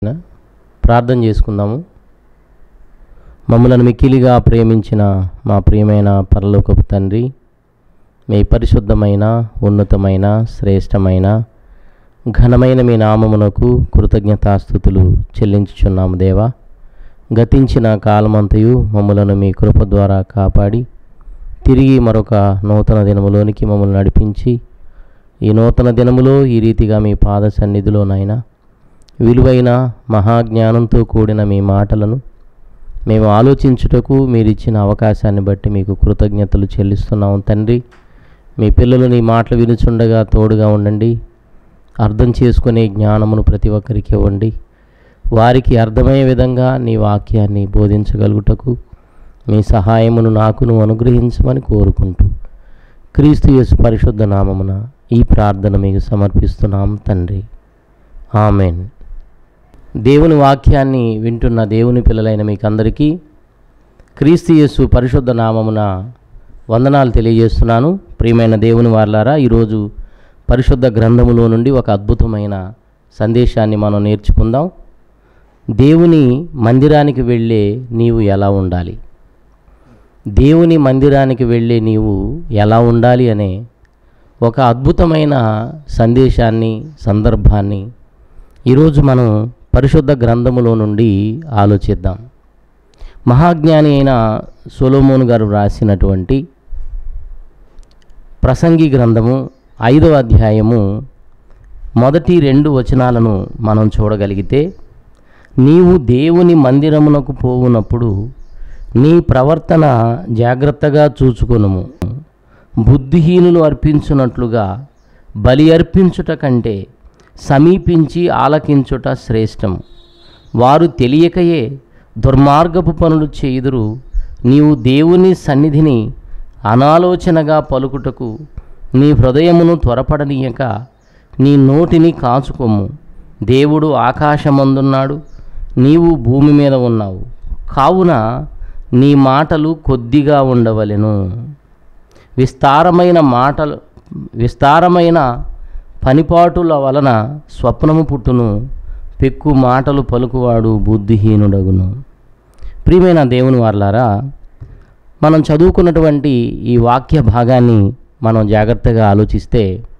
ప్రార్థన చేసుకుందాము మమ్మలను మిక్కిలిగా ప్రేమించిన మా ప్రియమైన పరలోకపు తండ్రి మీ పరిశుద్ధమైన ఉన్నతమైన శ్రేష్టమైన ఘనమైన మీ నామమునకు కృతజ్ఞతాస్థుతులు చెల్లించుచున్నాము దేవా గతించిన కాలమంతయు మమ్మలను మీ కృప ద్వారా కాపాడి తిరిగి మరొక నూతన దినములోనికి మమ్మల్ని నడిపించి ఈ నూతన దినములో ఈ రీతిగా మీ పాద సన్నిధిలోనైనా విలువైన మహాజ్ఞానంతో కూడిన మీ మాటలను మేము ఆలోచించుటకు మీరిచ్చిన అవకాశాన్ని బట్టి మీకు కృతజ్ఞతలు చెల్లిస్తున్నాం తండ్రి మీ పిల్లలు నీ మాటలు వినుచుండగా తోడుగా ఉండండి అర్థం చేసుకునే జ్ఞానమును ప్రతి ఒక్కరికి ఇవ్వండి వారికి అర్థమయ్యే విధంగా నీ వాక్యాన్ని బోధించగలుగుటకు మీ సహాయమును నాకును అనుగ్రహించమని కోరుకుంటూ క్రీస్తు యేసు పరిశుద్ధ నామమున ఈ ప్రార్థన మీకు సమర్పిస్తున్నాం తండ్రి ఆమెన్ దేవుని వాక్యాన్ని వింటున్న దేవుని పిల్లలైన మీకందరికీ క్రీస్తు యేసు పరిశుద్ధ నామమున వందనాలు తెలియజేస్తున్నాను ప్రియమైన దేవుని వార్లారా ఈరోజు పరిశుద్ధ గ్రంథములో నుండి ఒక అద్భుతమైన సందేశాన్ని మనం నేర్చుకుందాం దేవుని మందిరానికి వెళ్ళే నీవు ఎలా ఉండాలి దేవుని మందిరానికి వెళ్ళే నీవు ఎలా ఉండాలి అనే ఒక అద్భుతమైన సందేశాన్ని సందర్భాన్ని ఈరోజు మనం పరిశుద్ధ గ్రంథములో నుండి ఆలోచిద్దాం మహాజ్ఞాని అయిన సొలోమోన్ గారు రాసినటువంటి ప్రసంగి గ్రంథము ఐదవ అధ్యాయము మొదటి రెండు వచనాలను మనం చూడగలిగితే నీవు దేవుని మందిరమునకు పోవునప్పుడు నీ ప్రవర్తన జాగ్రత్తగా చూచుకొనుము బుద్ధిహీనులు అర్పించున్నట్లుగా బలి అర్పించుట కంటే సమీపించి ఆలకించుట శ్రేష్టము వారు తెలియకయే దుర్మార్గపు పనులు చేయుదురు నీవు దేవుని సన్నిధిని అనాలోచనగా పలుకుటకు నీ హృదయమును త్వరపడనీయక నీ నోటిని కాచుకొమ్ము దేవుడు ఆకాశమందున్నాడు నీవు భూమి మీద ఉన్నావు కావున నీ మాటలు కొద్దిగా ఉండవలెను విస్తారమైన మాటలు విస్తారమైన పనిపాటుల వలన స్వప్నము పుట్టును పెక్కు మాటలు పలుకువాడు బుద్ధిహీనుడగును ప్రియమైన దేవుని వార్లారా మనం చదువుకున్నటువంటి ఈ వాక్య భాగాన్ని మనం జాగ్రత్తగా ఆలోచిస్తే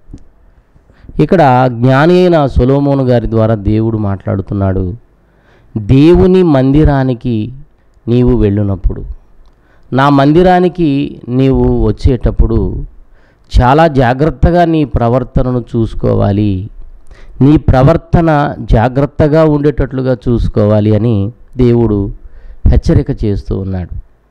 ఇక్కడ జ్ఞాని అయిన సొలోమోను గారి ద్వారా దేవుడు మాట్లాడుతున్నాడు దేవుని మందిరానికి నీవు వెళ్ళినప్పుడు నా మందిరానికి నీవు వచ్చేటప్పుడు చాలా జాగ్రత్తగా నీ ప్రవర్తనను చూసుకోవాలి నీ ప్రవర్తన జాగ్రత్తగా ఉండేటట్లుగా చూసుకోవాలి అని దేవుడు హెచ్చరిక చేస్తూ ఉన్నాడు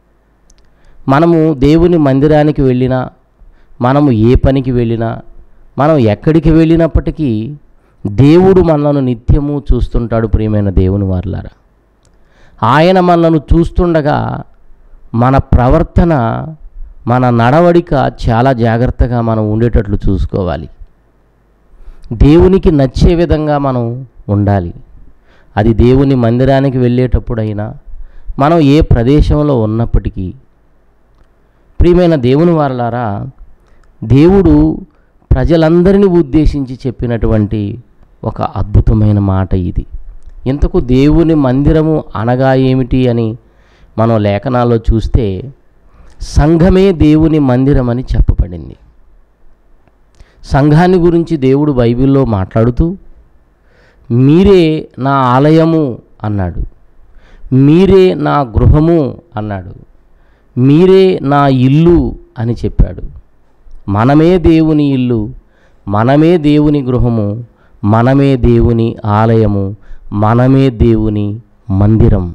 మనము దేవుని మందిరానికి వెళ్ళినా మనము ఏ పనికి వెళ్ళినా మనం ఎక్కడికి వెళ్ళినప్పటికీ దేవుడు మనలను నిత్యము చూస్తుంటాడు ప్రియమైన దేవుని వార్లారా ఆయన మనలను చూస్తుండగా మన ప్రవర్తన మన నడవడిక చాలా జాగ్రత్తగా మనం ఉండేటట్లు చూసుకోవాలి దేవునికి నచ్చే విధంగా మనం ఉండాలి అది దేవుని మందిరానికి వెళ్ళేటప్పుడైనా మనం ఏ ప్రదేశంలో ఉన్నప్పటికీ ప్రియమైన దేవుని వారలారా దేవుడు ప్రజలందరినీ ఉద్దేశించి చెప్పినటువంటి ఒక అద్భుతమైన మాట ఇది ఇంతకు దేవుని మందిరము అనగా ఏమిటి అని మనం లేఖనాల్లో చూస్తే సంఘమే దేవుని మందిరం అని చెప్పబడింది సంఘాన్ని గురించి దేవుడు బైబిల్లో మాట్లాడుతూ మీరే నా ఆలయము అన్నాడు మీరే నా గృహము అన్నాడు మీరే నా ఇల్లు అని చెప్పాడు మనమే దేవుని ఇల్లు మనమే దేవుని గృహము మనమే దేవుని ఆలయము మనమే దేవుని మందిరం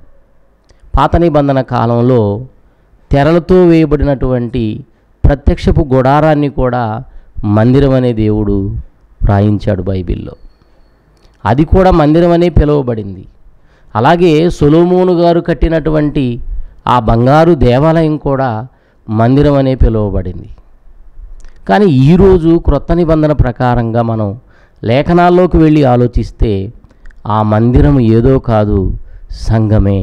పాత నిబంధన కాలంలో తెరలతో వేయబడినటువంటి ప్రత్యక్షపు గుడారాన్ని కూడా మందిరం అనే దేవుడు వ్రాయించాడు బైబిల్లో అది కూడా మందిరం అనే పిలువబడింది అలాగే సొలోమోను గారు కట్టినటువంటి ఆ బంగారు దేవాలయం కూడా మందిరం అనే పిలువబడింది కానీ ఈరోజు క్రొత్త నిబంధన ప్రకారంగా మనం లేఖనాల్లోకి వెళ్ళి ఆలోచిస్తే ఆ మందిరం ఏదో కాదు సంఘమే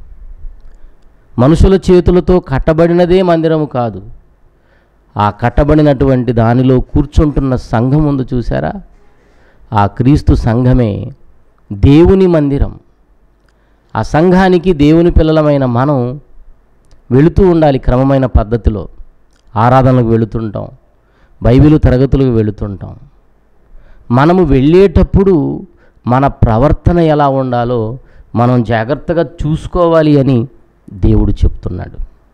మనుషుల చేతులతో కట్టబడినదే మందిరము కాదు ఆ కట్టబడినటువంటి దానిలో కూర్చుంటున్న సంఘం ఉంది చూసారా ఆ క్రీస్తు సంఘమే దేవుని మందిరం ఆ సంఘానికి దేవుని పిల్లలమైన మనం వెళుతూ ఉండాలి క్రమమైన పద్ధతిలో ఆరాధనలకు వెళుతుంటాం బైబిల్ తరగతులకు వెళుతుంటాం మనము వెళ్ళేటప్పుడు మన ప్రవర్తన ఎలా ఉండాలో మనం జాగ్రత్తగా చూసుకోవాలి అని దేవుడు చెప్తున్నాడు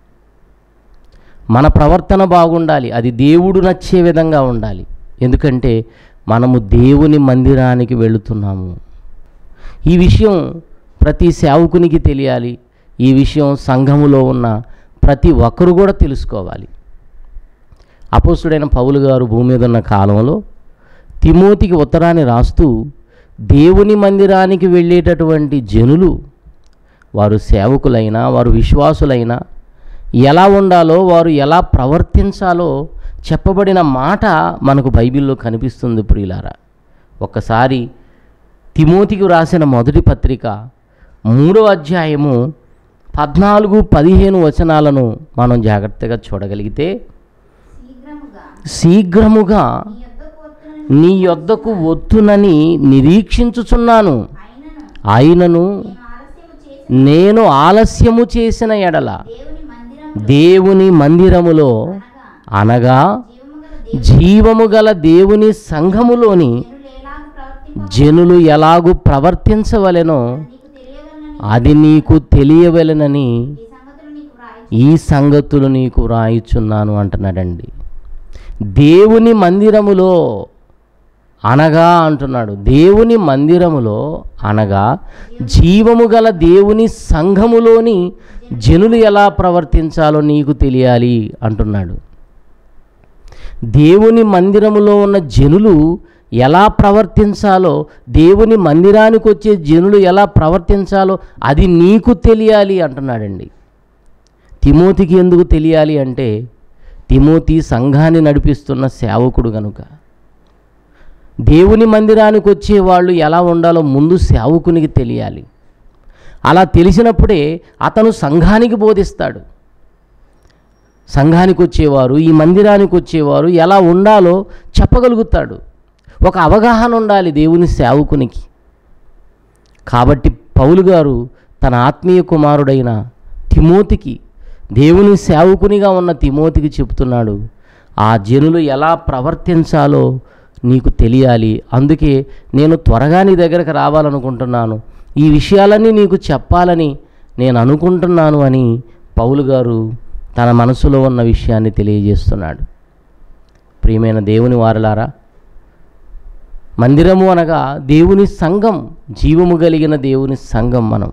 మన ప్రవర్తన బాగుండాలి అది దేవుడు నచ్చే విధంగా ఉండాలి ఎందుకంటే మనము దేవుని మందిరానికి వెళుతున్నాము ఈ విషయం ప్రతి సేవకునికి తెలియాలి ఈ విషయం సంఘములో ఉన్న ప్రతి ఒక్కరు కూడా తెలుసుకోవాలి అపోస్తుడైన పౌలు గారు భూమి మీద ఉన్న కాలంలో తిమోతికి ఉత్తరాన్ని రాస్తూ దేవుని మందిరానికి వెళ్ళేటటువంటి జనులు వారు సేవకులైనా వారు విశ్వాసులైనా ఎలా ఉండాలో వారు ఎలా ప్రవర్తించాలో చెప్పబడిన మాట మనకు బైబిల్లో కనిపిస్తుంది ప్రియులారా ఒక్కసారి తిమోతికి రాసిన మొదటి పత్రిక మూడవ అధ్యాయము పద్నాలుగు పదిహేను వచనాలను మనం జాగ్రత్తగా చూడగలిగితే శీఘ్రముగా శీఘ్రముగా నీ యొద్దకు వస్తున్న నీ యొద్దకు వత్తునని నిరీక్షించుచున్నాను ఆయనను ఆయనను నేను ఆలస్యము నేను ఆలస్యము చేసి చేసిన ఎడల దేవుని మందిరం దేవుని మందిరములో అనగా అనగా జీవము గల జీవము గల దేవుని దేవుని సంఘములోని జనులు జనులు ఎలాగు ప్రవర్తింప ఎలాగు ప్రవర్తించవలెనో నీకు తెలియవలనని అది నీకు తెలియవలెనని ఈ సంగతులు నీకు వ్రాయి ఈ సంగతులు నీకు వ్రాయిచున్నాను అంటున్నాడండి దేవుని మందిరములో అనగా అంటున్నాడు దేవుని మందిరములో అనగా జీవము గల దేవుని సంఘములోని జనులు ఎలా ప్రవర్తించాలో నీకు తెలియాలి అంటున్నాడు దేవుని మందిరములో ఉన్న జనులు ఎలా ప్రవర్తించాలో దేవుని మందిరానికి వచ్చే జనులు ఎలా ప్రవర్తించాలో అది నీకు తెలియాలి అంటున్నాడండి తిమోతికి ఎందుకు తెలియాలి అంటే తిమోతి సంఘాన్ని నడిపిస్తున్న సేవకుడు గనుక దేవుని మందిరానికి వచ్చే వాళ్ళు ఎలా ఉండాలో ముందు సేవకునికి తెలియాలి అలా తెలిసినప్పుడే అతను సంఘానికి బోధిస్తాడు సంఘానికి వచ్చేవారు ఈ మందిరానికి వచ్చేవారు ఎలా ఉండాలో చెప్పగలుగుతాడు ఒక అవగాహన ఉండాలి దేవుని సేవకునికి కాబట్టి పౌలు గారు తన ఆత్మీయ కుమారుడైన తిమోతికి దేవుని సేవకునిగా ఉన్న తిమోతికి చెప్తున్నాడు ఆ జనులు ఎలా ప్రవర్తించాలో నీకు తెలియాలి అందుకే నేను త్వరగా నీ దగ్గరకు రావాలనుకుంటున్నాను ఈ విషయాలన్నీ నీకు చెప్పాలని నేను అనుకుంటున్నాను అని పౌలు గారు తన మనసులో ఉన్న విషయాన్ని తెలియజేస్తున్నాడు ప్రియమైన దేవుని వారలారా మందిరము అనగా దేవుని సంఘం జీవము కలిగిన దేవుని సంఘం మనం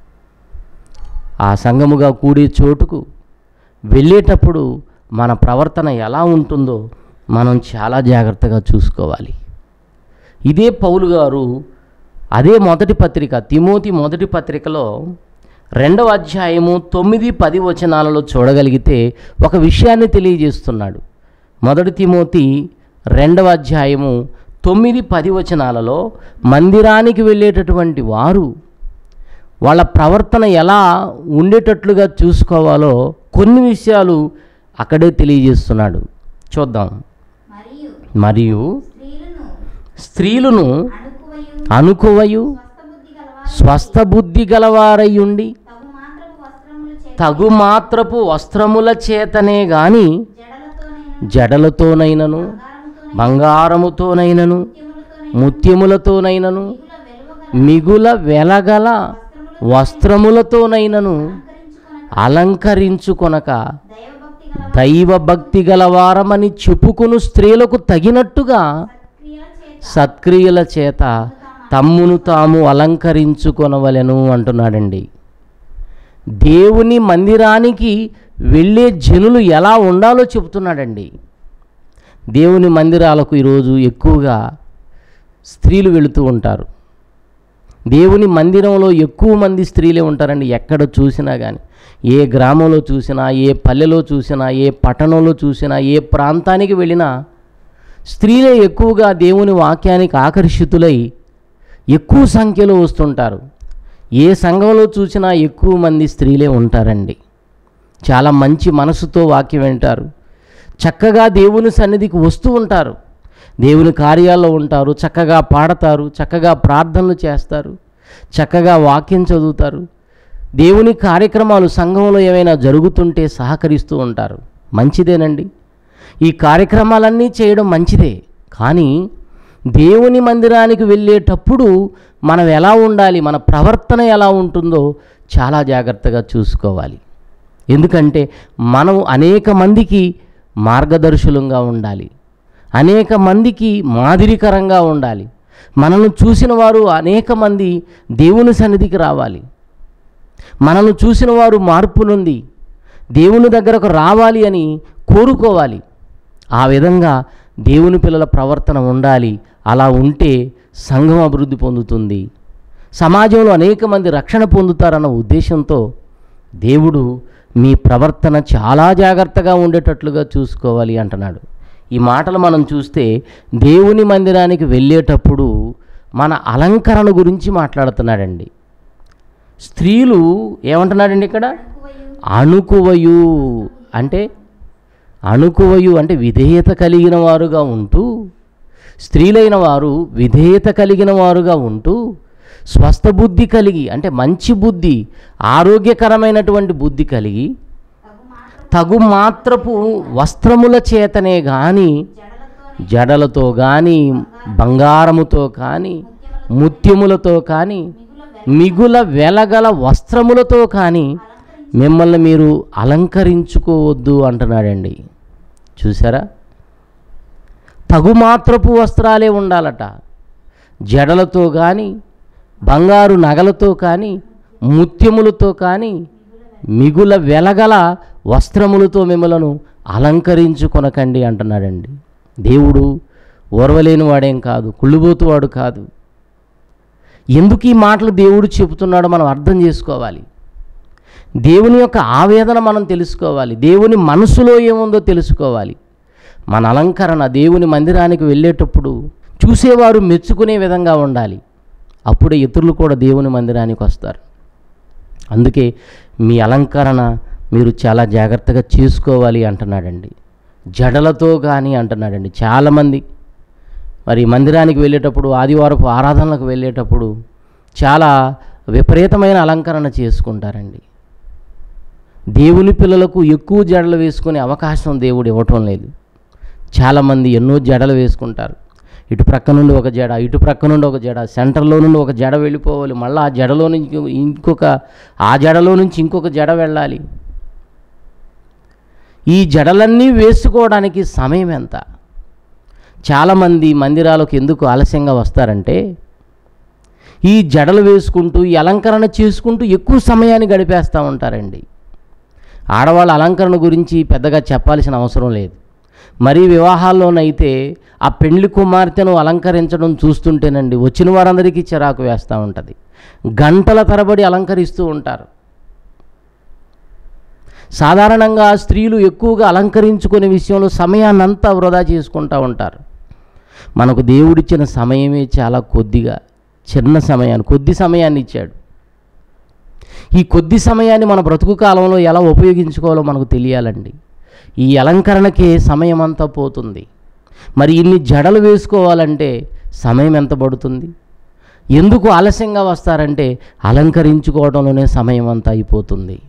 ఆ సంఘముగా కూడే చోటుకు వెళ్ళేటప్పుడు మన ప్రవర్తన ఎలా ఉంటుందో మనం చాలా జాగ్రత్తగా చూసుకోవాలి ఇదే పౌలు గారు అదే మొదటి పత్రిక తిమోతి మొదటి పత్రికలో రెండవ అధ్యాయము తొమ్మిది పది వచనాలలో చూడగలిగితే ఒక విషయాన్ని తెలియజేస్తున్నాడు మొదటి తిమోతి రెండవ అధ్యాయము తొమ్మిది పది వచనాలలో మందిరానికి వెళ్ళేటటువంటి వారు వాళ్ళ ప్రవర్తన ఎలా ఉండేటట్లుగా చూసుకోవాలో కొన్ని విషయాలు అక్కడే తెలియజేస్తున్నాడు చూద్దాం మరియు మరియు స్త్రీలను స్త్రీలను అణుకువయు అనుకువయు స్వస్థబుద్ధి గలవారు స్వస్థ బుద్ధి గలవారయ్యుండి తగు మాత్రపు వస్త్రములు చేత తగు మాత్రపు వస్త్రముల చేతనే గాని జడలతోనైన జడలతోనైనను బంగారముతో బంగారముతోనైనను ముత్యములతోనైన ముత్యములతోనైనను మిగుల వెలువగల మిగుల వెలగల వస్త్రములు వస్త్రములతోనైనను అలంకరించుకొన అలంకరించుకొనక దైవభక్తి గల దైవభక్తి గలవారమని చెప్పుకును స్త్రీలకు తగినట్టుగా సత్క్రియల చేత సత్క్రియల చేత తమ్మును తాము అలంకరించుకొనవలెను అంటున్నాడండి దేవుని మందిరానికి వెళ్ళే జనులు ఎలా ఉండాలో చెబుతున్నాడండి దేవుని మందిరాలకు ఈరోజు ఎక్కువగా స్త్రీలు వెళుతూ ఉంటారు దేవుని మందిరంలో ఎక్కువ మంది స్త్రీలే ఉంటారండి ఎక్కడ చూసినా కానీ ఏ గ్రామంలో చూసినా ఏ పల్లెలో చూసినా ఏ పట్టణంలో చూసినా ఏ ప్రాంతానికి వెళ్ళినా స్త్రీలే ఎక్కువగా దేవుని వాక్యానికి ఆకర్షితులై ఎక్కువ సంఖ్యలో వస్తుంటారు ఏ సంఘంలో చూసినా ఎక్కువ మంది స్త్రీలే ఉంటారండి చాలా మంచి మనసుతో వాక్యం వింటారు చక్కగా దేవుని సన్నిధికి వస్తూ ఉంటారు దేవుని కార్యాల్లో ఉంటారు చక్కగా పాడతారు చక్కగా ప్రార్థనలు చేస్తారు చక్కగా వాక్యం చదువుతారు దేవుని కార్యక్రమాలు సంఘంలో ఏమైనా జరుగుతుంటే సహకరిస్తూ ఉంటారు మంచిదేనండి ఈ కార్యక్రమాలన్నీ చేయడం మంచిదే కానీ దేవుని మందిరానికి వెళ్ళేటప్పుడు మనం ఎలా ఉండాలి మన ప్రవర్తన ఎలా ఉంటుందో చాలా జాగ్రత్తగా చూసుకోవాలి ఎందుకంటే మనం అనేక మందికి మార్గదర్శులంగా ఉండాలి అనేక మందికి మాదిరికరంగా ఉండాలి మనల్ని చూసిన వారు అనేక మంది దేవుని సన్నిధికి రావాలి మనల్ని చూసిన వారు మార్పు నుండి దేవుని దగ్గరకు రావాలి అని కోరుకోవాలి ఆ విధంగా దేవుని పిల్లల ప్రవర్తన ఉండాలి అలా ఉంటే సంఘం అభివృద్ధి పొందుతుంది సమాజంలో అనేక మంది రక్షణ పొందుతారన్న ఉద్దేశంతో దేవుడు మీ ప్రవర్తన చాలా జాగ్రత్తగా ఉండేటట్లుగా చూసుకోవాలి అంటున్నాడు ఈ మాటలు మనం చూస్తే దేవుని మందిరానికి వెళ్ళేటప్పుడు మన అలంకరణ గురించి మాట్లాడుతున్నాడండి స్త్రీలు ఏమంటున్నాడండి ఇక్కడ అణుకువయు అంటే అణుకువయు అంటే విధేయత కలిగిన వారుగా ఉంటూ స్త్రీలైన వారు విధేయత కలిగిన వారుగా ఉంటూ స్వస్థ బుద్ధి కలిగి అంటే మంచి బుద్ధి ఆరోగ్యకరమైనటువంటి బుద్ధి కలిగి తగు మాత్రపు వస్త్రముల చేతనే గాని జడలతో కానీ బంగారముతో కానీ ముత్యములతో కానీ మిగుల వెలగల వస్త్రములతో కానీ మిమ్మల్ని మీరు అలంకరించుకోవద్దు అంటున్నాడండి చూసారా తగుమాత్రపు వస్త్రాలే ఉండాలట జడలతో కానీ బంగారు నగలతో కానీ ముత్యములతో కానీ మిగుల వెలగల వస్త్రములతో మిమ్మలను అలంకరించుకొనకండి అంటున్నాడండి దేవుడు ఓర్వలేని వాడేం కాదు కుళ్ళుబోతువాడు కాదు ఎందుకు ఈ మాటలు దేవుడు చెబుతున్నాడో మనం అర్థం చేసుకోవాలి దేవుని యొక్క ఆవేదన మనం తెలుసుకోవాలి దేవుని మనసులో ఏముందో తెలుసుకోవాలి మన అలంకరణ దేవుని మందిరానికి వెళ్ళేటప్పుడు చూసేవారు మెచ్చుకునే విధంగా ఉండాలి అప్పుడే ఇతరులు కూడా దేవుని మందిరానికి వస్తారు అందుకే మీ అలంకరణ మీరు చాలా జాగ్రత్తగా చేసుకోవాలి అంటున్నాడండి జడలతో కానీ అంటున్నాడండి చాలామంది మరి మందిరానికి వెళ్ళేటప్పుడు ఆదివారపు ఆరాధనలకు వెళ్ళేటప్పుడు చాలా విపరీతమైన అలంకరణ చేసుకుంటారండి దేవుని పిల్లలకు ఎక్కువ జడలు వేసుకునే అవకాశం దేవుడు ఇవ్వటం లేదు చాలామంది ఎన్నో జడలు వేసుకుంటారు ఇటు ప్రక్క నుండి ఒక జడ ఇటు ప్రక్క నుండి ఒక జడ సెంటర్లో నుండి ఒక జడ వెళ్ళిపోవాలి మళ్ళీ ఆ జడలో నుంచి ఇంకొక ఆ జడలో నుంచి ఇంకొక జడ వెళ్ళాలి ఈ జడలన్నీ వేసుకోవడానికి సమయం ఎంత చాలామంది మందిరాలకు ఎందుకు ఆలస్యంగా వస్తారంటే ఈ జడలు వేసుకుంటూ ఈ అలంకరణ చేసుకుంటూ ఎక్కువ సమయాన్ని గడిపేస్తూ ఉంటారండి ఆడవాళ్ళ అలంకరణ గురించి పెద్దగా చెప్పాల్సిన అవసరం లేదు మరీ వివాహాల్లోనైతే ఆ పెండ్లి కుమార్తెను అలంకరించడం చూస్తుంటేనండి వచ్చిన వారందరికీ చిరాకు వేస్తూ ఉంటుంది గంటల తరబడి అలంకరిస్తూ ఉంటారు సాధారణంగా స్త్రీలు ఎక్కువగా అలంకరించుకునే విషయంలో సమయాన్నంతా వృధా చేసుకుంటూ ఉంటారు మనకు దేవుడిచ్చిన సమయమే చాలా కొద్దిగా చిన్న సమయాన్ని కొద్ది సమయాన్ని ఇచ్చాడు ఈ కొద్ది సమయాన్ని మన బ్రతుకు కాలంలో ఎలా ఉపయోగించుకోవాలో మనకు తెలియాలండి ఈ అలంకరణకే సమయం అంతా పోతుంది మరి ఇన్ని జడలు వేసుకోవాలంటే సమయం ఎంత పడుతుంది ఎందుకు ఆలస్యంగా వస్తారంటే అలంకరించుకోవడంలోనే సమయం అంతా అయిపోతుంది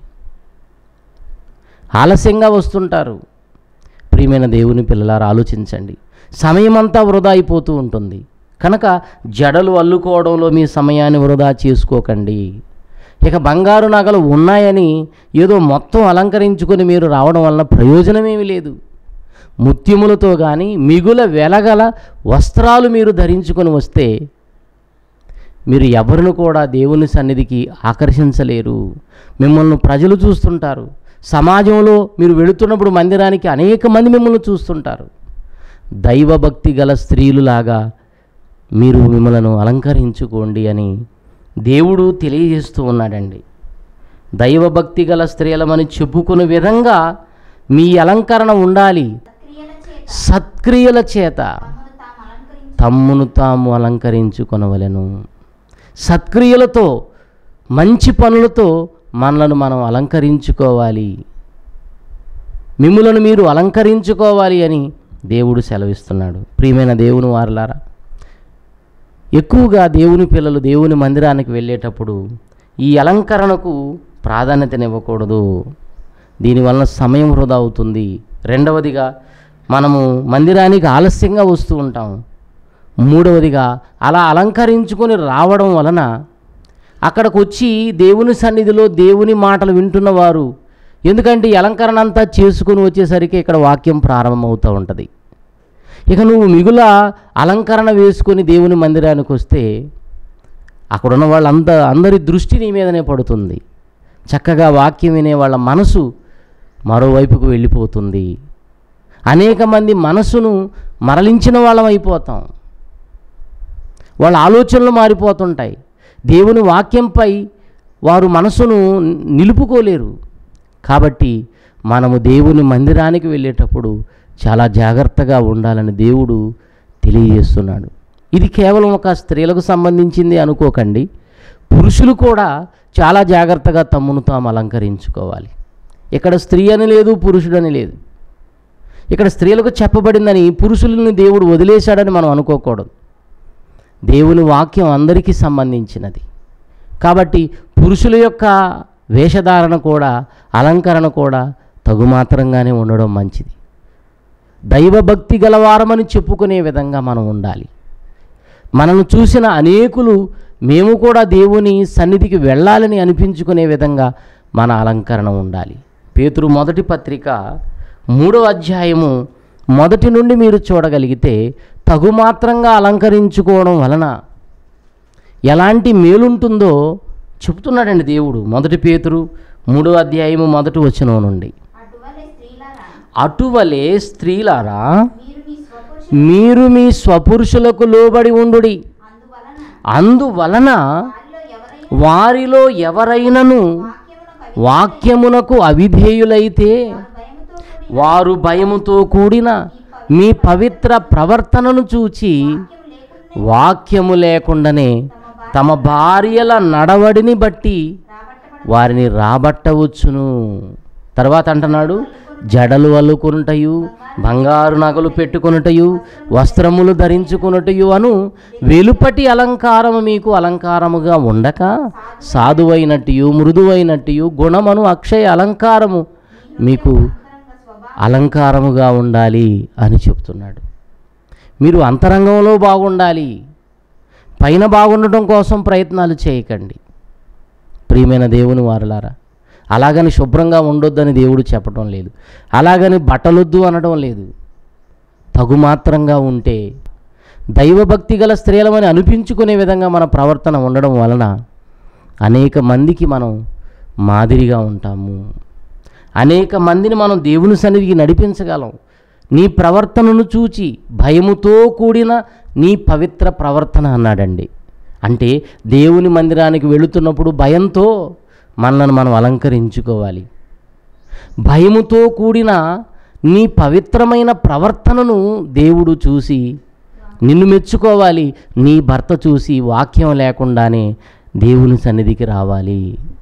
ఆలస్యంగా వస్తుంటారు ప్రియమైన దేవుని పిల్లలారా ఆలోచించండి సమయం అంతా వృధా అయిపోతూ ఉంటుంది కనుక జడలు అల్లుకోవడంలో మీ సమయాన్ని వృధా చేసుకోకండి ఇక బంగారు నగలు ఉన్నాయని ఏదో మొత్తం అలంకరించుకొని మీరు రావడం వలన ప్రయోజనమేమీ లేదు ముత్యములతో కానీ మిగుల వెలగల వస్త్రాలు మీరు ధరించుకొని వస్తే మీరు ఎవరిని కూడా దేవుని సన్నిధికి ఆకర్షించలేరు మిమ్మల్ని ప్రజలు చూస్తుంటారు సమాజంలో మీరు వెళుతున్నప్పుడు మందిరానికి అనేక మంది మిమ్మల్ని చూస్తుంటారు దైవభక్తి గల స్త్రీలులాగా మీరు మిమ్మలను అలంకరించుకోండి అని దేవుడు తెలియజేస్తూ ఉన్నాడండి దైవభక్తి గల స్త్రీలమని చెప్పుకునే విధంగా మీ అలంకరణ ఉండాలి సత్క్రియల చేత సత్క్రియల చేత తమను తాము అలంకరించి తమ్మును తాము అలంకరించుకొనవలెను సత్క్రియలతో మంచి పనులతో మనలను మనం అలంకరించుకోవాలి మిమ్ములను మీరు అలంకరించుకోవాలి అని దేవుడు సెలవిస్తున్నాడు ప్రియమైన దేవుని వారలారా ఎక్కువగా దేవుని పిల్లలు దేవుని మందిరానికి వెళ్ళేటప్పుడు ఈ అలంకరణకు ప్రాధాన్యతనివ్వకూడదు దీనివలన సమయం వృధా అవుతుంది రెండవదిగా మనము మందిరానికి ఆలస్యంగా వస్తూ ఉంటాం మూడవదిగా అలా అలంకరించుకొని రావడం వలన అక్కడికి వచ్చి దేవుని సన్నిధిలో దేవుని మాటలు వింటున్నవారు ఎందుకంటే ఈ అలంకరణ అంతా చేసుకొని వచ్చేసరికి ఇక్కడ వాక్యం ప్రారంభమవుతూ ఉంటుంది ఇక నువ్వు మిగుల అలంకరణ వేసుకొని దేవుని మందిరానికి వస్తే అక్కడున్న వాళ్ళంత అందరి దృష్టి నీ మీదనే పడుతుంది చక్కగా వాక్యం వినే వాళ్ళ మనసు మరోవైపుకు వెళ్ళిపోతుంది అనేక మంది మనసును మరలించిన వాళ్ళం అయిపోతాం వాళ్ళ ఆలోచనలు మారిపోతుంటాయి దేవుని వాక్యంపై వారు మనసును నిలుపుకోలేరు కాబట్టి మనము దేవుని మందిరానికి వెళ్ళేటప్పుడు చాలా జాగ్రత్తగా ఉండాలని దేవుడు తెలియజేస్తున్నాడు ఇది కేవలం ఒక స్త్రీలకు సంబంధించింది అనుకోకండి పురుషులు కూడా చాలా జాగ్రత్తగా తమ్మును తాము అలంకరించుకోవాలి ఇక్కడ స్త్రీ అని లేదు పురుషుడని లేదు ఇక్కడ స్త్రీలకు చెప్పబడిందని పురుషులను దేవుడు వదిలేశాడని మనం అనుకోకూడదు దేవుని వాక్యం అందరికీ సంబంధించినది కాబట్టి పురుషుల యొక్క వేషధారణ కూడా అలంకరణ కూడా తగుమాత్రంగానే ఉండడం మంచిది దైవభక్తి గలవారమని చెప్పుకునే విధంగా మనం ఉండాలి మనల్ని చూసిన అనేకులు మేము కూడా దేవుని సన్నిధికి వెళ్ళాలని అనిపించుకునే విధంగా మన అలంకరణ ఉండాలి పేతురు మొదటి పత్రిక మూడవ అధ్యాయము మొదటి నుండి మీరు చూడగలిగితే తగుమాత్రంగా అలంకరించుకోవడం వలన ఎలాంటి మేలుంటుందో చెబుతున్నాడండి దేవుడు మొదటి పేతురు మూడవ అధ్యాయము మొదటి వచనం నుండి అటువలే స్త్రీలారా అటువలే స్త్రీలారా మీరు మీ స్వపురుష మీరు మీ స్వపురుషులకు లోబడి ఉండుడి అందువలన అందువలన వారిలో ఎవరైనా వారిలో ఎవరైనను వాక్యమును వాక్యమునకు అవిధేయులైతే భయముతో కూడి వారు భయముతో కూడిన మీ పవిత్ర ప్రవర్తనను చూచి వాక్యం లేకుండా వాక్యము లేకుండానే తమ భార్యల నడవడిని బట్టి రాబట్టబడ వారిని రాబట్టవచ్చును తర్వాత అంటున్నాడు జడలు అల్లుకొనుటయు బంగారు నగలు పెట్టుకొనుటయు వస్త్రములు ధరించుకొనుటయు అను వెలుపటి అలంకారము మీకు అలంకారముగా ఉండక సాధువైనట్టు మృదువైనట్టు గుణమను అక్షయ అలంకారము మీకు అంతరంగ స్వభావం అలంకారముగా ఉండాలి అని చెప్తున్నాడు మీరు అంతరంగంలో బాగుండాలి పైన బాగుండటం కోసం ప్రయత్నాలు చేయకండి ప్రియమైన దేవుని వారలారా అలాగని శుభ్రంగా ఉండొద్దని దేవుడు చెప్పడం లేదు అలాగని బట్టలొద్దు అనడం లేదు తగుమాత్రంగా ఉంటే దైవభక్తి గల స్త్రీలమని అనిపించుకునే విధంగా మన ప్రవర్తన ఉండడం వలన అనేక మందికి మనం మాదిరిగా ఉంటాము అనేక మందిని మనం దేవుని సన్నిధికి నడిపించగలం నీ ప్రవర్తనను చూచి భయముతో కూడిన నీ పవిత్ర ప్రవర్తన అన్నాడండి అంటే దేవుని మందిరానికి వెళుతున్నప్పుడు భయంతో మనల్ని మనం అలంకరించుకోవాలి భయముతో కూడిన నీ పవిత్రమైన ప్రవర్తనను దేవుడు చూసి నిన్ను మెచ్చుకోవాలి నీ భర్త చూసి వాక్యం లేకుండానే దేవుని సన్నిధికి రావాలి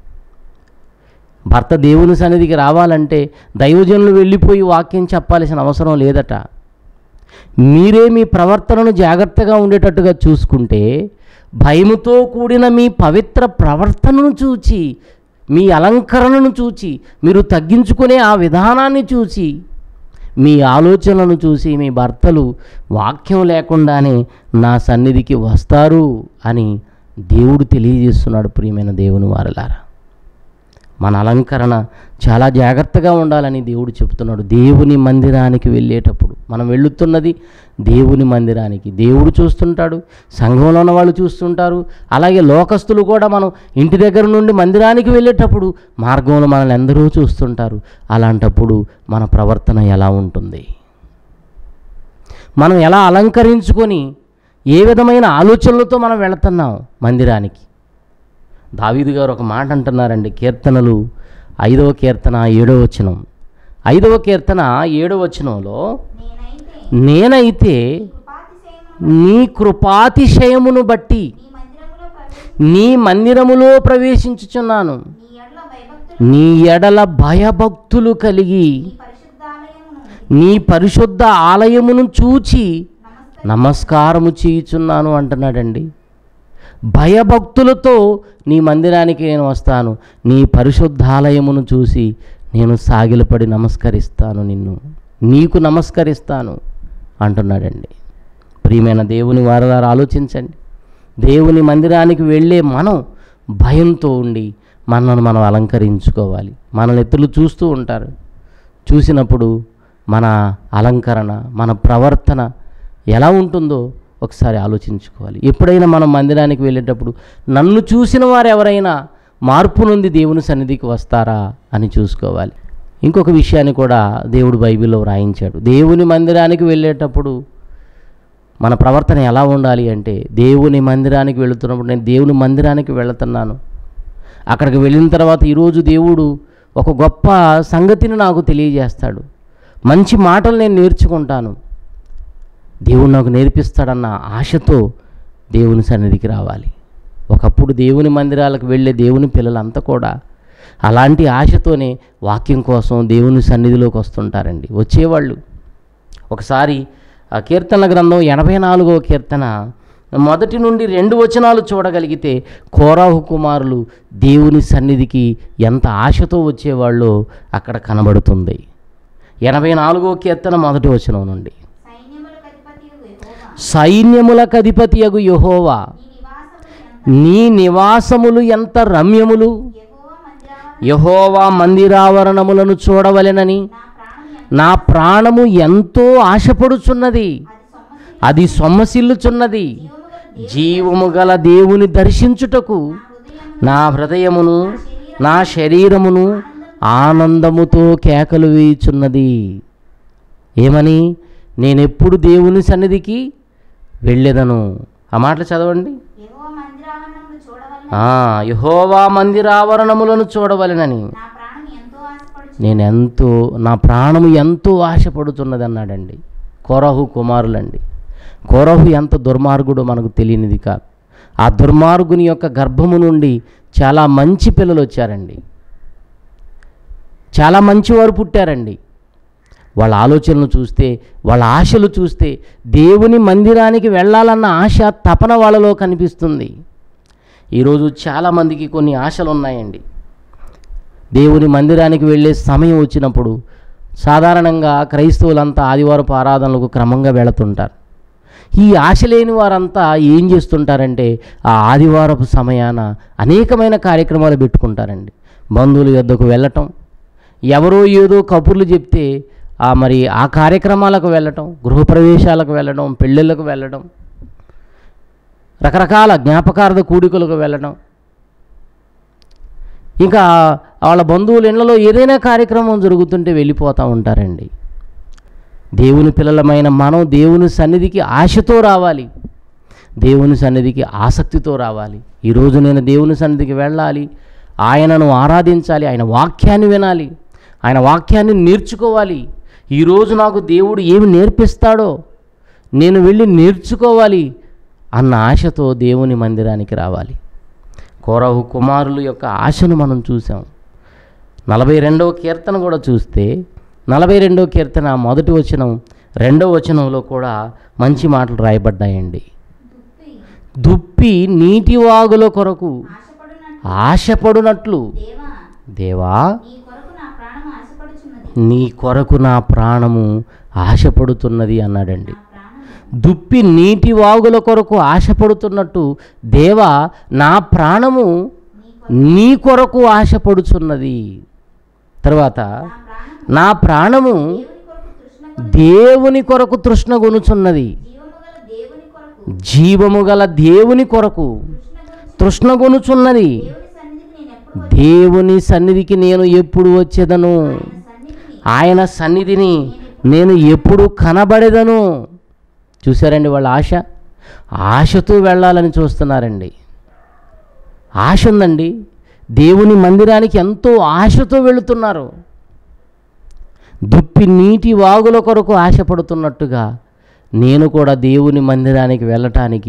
భర్త దేవుని సన్నిధికి రావాలంటే దైవజనులు వెళ్ళిపోయి వాక్యం చెప్పాల్సిన అవసరం లేదట మీరే మీ ప్రవర్తనను జాగ్రత్తగా ఉండేటట్టుగా చూసుకుంటే భయముతో కూడిన మీ పవిత్ర ప్రవర్తనను చూచి మీ అలంకరణను చూచి మీరు తగ్గించుకునే ఆ విధానాన్ని చూసి మీ ఆలోచనలను చూసి మీ భర్తలు వాక్యం లేకుండానే నా సన్నిధికి వస్తారు అని దేవుడు తెలియజేస్తున్నాడు ప్రియమైన దేవుని వారలారా మన అలంకరణ చాలా జాగ్రత్తగా ఉండాలని దేవుడు చెప్తున్నాడు దేవుని మందిరానికి వెళ్ళేటప్పుడు మనం వెళుతున్నది దేవుని మందిరానికి దేవుడు చూస్తుంటాడు సంఘంలో ఉన్న వాళ్ళు చూస్తుంటారు అలాగే లోకస్తులు కూడా మనం ఇంటి దగ్గర నుండి మందిరానికి వెళ్ళేటప్పుడు మార్గంలో మనల్ని ఎందరూ చూస్తుంటారు అలాంటప్పుడు మన ప్రవర్తన ఎలా ఉంటుంది మనం ఎలా అలంకరించుకొని ఏ విధమైన ఆలోచనలతో మనం వెళుతున్నాం మందిరానికి దావీదు గారు ఒక మాట అంటున్నారండి కీర్తనలు ఐదవ కీర్తన ఏడవ వచనం ఐదవ కీర్తన ఏడవ వచనంలో నేనైతే నేనైతే కృపాతిశయమును నీ కృపాతిశయమును బట్టి నీ మందిరములో ప్రవేశి నీ మందిరములో ప్రవేశించుచున్నాను నీ ఎడల భయభక్తులు నీ ఎడల భయభక్తులు కలిగి నీ పరిశుద్ధాలయమును నీ పరిశుద్ధ ఆలయమును చూచి నమస్కారం నమస్కారము చేయుచున్నాను అంటున్నాడండి భయభక్తులతో నీ మందిరానికి నేను వస్తాను నీ పరిశుద్ధాలయమును చూసి నేను సాగిలపడి నమస్కరిస్తాను నిన్ను నీకు నమస్కరిస్తాను అంటున్నాడండి ప్రియమైన దేవుని వారలారు ఆలోచించండి దేవుని మందిరానికి వెళ్ళే మనం భయంతో ఉండి మనల్ని మనం అలంకరించుకోవాలి మనల్ని ఇతరులు చూస్తూ ఉంటారు చూసినప్పుడు మన అలంకరణ మన ప్రవర్తన ఎలా ఉంటుందో ఒకసారి ఆలోచించుకోవాలి ఎప్పుడైనా మనం మందిరానికి వెళ్ళేటప్పుడు నన్ను చూసిన వారు ఎవరైనా మార్పు నుండి దేవుని సన్నిధికి వస్తారా అని చూసుకోవాలి ఇంకొక విషయాన్ని కూడా దేవుడు బైబిల్లో వ్రాయించాడు దేవుని మందిరానికి వెళ్ళేటప్పుడు మన ప్రవర్తన ఎలా ఉండాలి అంటే దేవుని మందిరానికి వెళుతున్నప్పుడు నేను దేవుని మందిరానికి వెళుతున్నాను అక్కడికి వెళ్ళిన తర్వాత ఈరోజు దేవుడు ఒక గొప్ప సంగతిని నాకు తెలియజేస్తాడు మంచి మాటలు నేను నేర్చుకుంటాను దేవుడు నాకు నేర్పిస్తాడన్న ఆశతో దేవుని సన్నిధికి రావాలి ఒకప్పుడు దేవుని మందిరాలకు వెళ్ళే దేవుని పిల్లలంతా కూడా అలాంటి ఆశతోనే వాక్యం కోసం దేవుని సన్నిధిలోకి వస్తుంటారండి వచ్చేవాళ్ళు ఒకసారి ఆ కీర్తనల గ్రంథం ఎనభై నాలుగో కీర్తన మొదటి నుండి రెండు వచనాలు చూడగలిగితే కోరాహు కుమారులు దేవుని సన్నిధికి ఎంత ఆశతో వచ్చేవాళ్ళో అక్కడ కనబడుతుంది ఎనభై నాలుగో కీర్తన మొదటి వచనం నుండి సైన్యములకు అధిపతి యెహోవా సైన్యములకు అధిపతి యగుయహోవా నీ నివాసములు ఎంత నీ నివాసములు ఎంత రమ్యములు యెహోవా మందిరా యహోవా మందిరావరణములను చూడవలెనని నా ప్రాణం ఎంత నా ప్రాణము ఎంతో ఆశపడుచున్నది అది సొమ్మసి అది సొమ్మసిల్లుచున్నది జీవముగల జీవము గల దేవుని దర్శించుటకు హృదయం నా హృదయమును నా శరీరమును ఆనందముతో కేకలు వేయుచున్నది ఏమని నేనెప్పుడు దేవుని సన్నిధికి వెళ్ళేదను ఆ మాటలు చదవండి యెహోవా మందిరావరణములు చూడవలెను ఆ, యెహోవా మందిరావరణములను చూడవలెనని నా ప్రాణం ఎంతో ఆశపడుచు నేను ఎంతో నా ప్రాణము ఎంతో ఆశపడుతున్నది అన్నాడండి కోరహు కుమారులండి కోరహు ఎంత దుర్మార్గుడో మనకు తెలియనిది కాదు ఆ దుర్మార్గుని యొక్క గర్భము నుండి చాలా మంచి పిల్లలు వచ్చారండి చాలా మంచివారు పుట్టారండి వాళ్ళ ఆలోచనలు చూస్తే వాళ్ళ ఆశలు చూస్తే దేవుని మందిరానికి వెళ్ళాలన్న ఆశ తపన వాళ్ళలో కనిపిస్తుంది ఈరోజు చాలామందికి కొన్ని ఆశలు ఉన్నాయండి దేవుని మందిరానికి వెళ్ళే సమయం వచ్చినప్పుడు సాధారణంగా క్రైస్తవులంతా ఆదివారపు ఆరాధనలకు క్రమంగా వెళుతుంటారు ఈ ఆశ లేని వారంతా ఏం చేస్తుంటారంటే ఆ ఆదివారపు సమయాన అనేకమైన కార్యక్రమాలు పెట్టుకుంటారండి బంధువుల యొద్దకు వెళ్ళటం ఎవరో ఏదో కబుర్లు చెప్తే ఆ మరి ఆ కార్యక్రమాలకు వెళ్ళటం గృహప్రవేశాలకు వెళ్ళడం పెళ్ళిళ్ళకు వెళ్ళడం రకరకాల జ్ఞాపకార్థ కూడికలకు వెళ్ళడం ఇంకా వాళ్ళ బంధువుల ఇళ్లలో ఏదైనా కార్యక్రమం జరుగుతుంటే వెళ్ళిపోతూ ఉంటారండి దేవుని పిల్లలమైన మనం దేవుని సన్నిధికి ఆశతో రావాలి దేవుని సన్నిధికి ఆసక్తితో రావాలి ఈరోజు నేను దేవుని సన్నిధికి వెళ్ళాలి ఆయనను ఆరాధించాలి ఆయన వాక్యాన్ని వినాలి ఆయన వాక్యాన్ని నేర్చుకోవాలి ఈరోజు నాకు దేవుడు ఏమి నేర్పిస్తాడో నేను వెళ్ళి నేర్చుకోవాలి అన్న ఆశతో దేవుని మందిరానికి రావాలి కోరహు కుమారుల యొక్క ఆశను మనం చూసాం నలభై రెండవ కీర్తన కూడా చూస్తే నలభై రెండవ కీర్తన మొదటి వచనం రెండవ వచనంలో కూడా మంచి మాటలు రాయబడ్డాయండి దుప్పి దుప్పి నీటి వాగుల కొరకు ఆశపడునట్లు ఆశపడునట్లు దేవా దేవా నీ కొరకు నా ప్రాణం ఆశపడుచున్నది నీ కొరకు నా ప్రాణము ఆశపడుతున్నది అన్నాడండి నా ప్రాణం దుప్పి నీటి వాగుల కొరకు ఆశపడుతున్నట్టు దేవా నా ప్రాణము నీ నీ కొరకు ఆశపడుచున్నది తర్వాత నా ప్రాణం నా ప్రాణము దేవుని కొరకు తృష్ణ కొను దేవుని కొరకు తృష్ణ గొనుచున్నది జీవము గల దేవుని కొరకు జీవము గల దేవుని కొరకు తృష్ణ కొను తృష్ణ గొనుచున్నది దేవుని సన్నిధికి నేను ఎప్పుడు దేవుని సన్నిధికి నేను ఎప్పుడు వచ్చేదను సన్నిధిని ఆయన సన్నిధిని నేను ఎప్పుడు కనబడేదను చూశారండి వాళ్ళ ఆశ ఆశతో వెళ్ళాలని చూస్తున్నారండి ఆశ ఉందండి దేవుని మందిరానికి ఎంతో ఆశతో వెళుతున్నారు దుప్పి నీటి వాగుల కొరకు ఆశపడుతున్నట్టుగా నేను కూడా దేవుని మందిరానికి వెళ్ళటానికి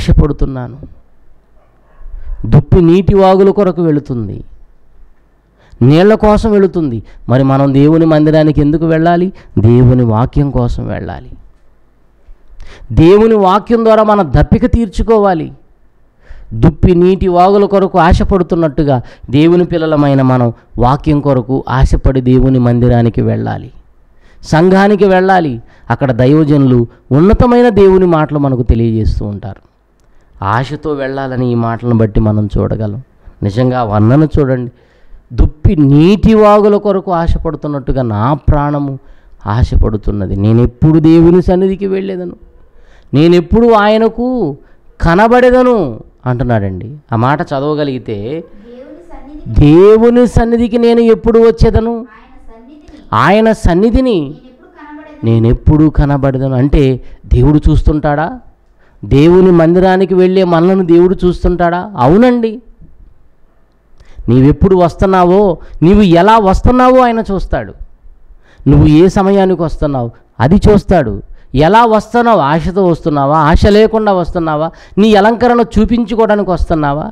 ఆశపడుతున్నాను దుప్పి నీటి వాగుల కొరకు వెళుతుంది నీళ్ల కోసం వెళుతుంది మరి మనం దేవుని మందిరానికి ఎందుకు వెళ్ళాలి దేవుని వాక్యం కోసం వెళ్ళాలి దేవుని వాక్యం ద్వారా మన దప్పిక తీర్చుకోవాలి దుప్పి నీటి వాగుల కొరకు ఆశపడుతున్నట్టుగా దేవుని పిల్లలమైన మనం వాక్యం కొరకు ఆశపడి దేవుని మందిరానికి వెళ్ళాలి సంఘానికి వెళ్ళాలి అక్కడ దైవజనులు ఉన్నతమైన దేవుని మాటలు మనకు తెలియజేస్తూ ఉంటారు ఆశతో వెళ్ళాలని ఈ మాటలను బట్టి మనం చూడగలం నిజంగా ఆ వర్ణన చూడండి దుప్పి నీటి వాగుల కొరకు ఆశపడుతున్నట్టుగా నా ప్రాణము ఆశపడుతున్నది నేను ఎప్పుడు దేవుని సన్నిధికి వెళ్ళేదను నేనెప్పుడు ఆయనకు కనబడేదను అంటున్నాడండి ఆ మాట చదవగలిగితే దేవుని సన్నిధి దేవుని సన్నిధికి నేను ఎప్పుడు వచ్చేదను ఆయన సన్నిధిని ఆయన సన్నిధిని నేనెప్పుడు కనబడేది నేనెప్పుడు కనబడదను అంటే దేవుడు చూస్తుంటాడా దేవుని మందిరానికి వెళ్ళే మనలను దేవుడు చూస్తుంటాడా అవునండి నీవెప్పుడు వస్తున్నావో నీవు ఎలా వస్తున్నావో ఆయన చూస్తాడు నువ్వు ఏ సమయానికి వస్తున్నావు అది చూస్తాడు ఎలా వస్తున్నావు ఆశతో వస్తున్నావా ఆశ లేకుండా వస్తున్నావా నీ అలంకరణ చూపించుకోవడానికి వస్తున్నావా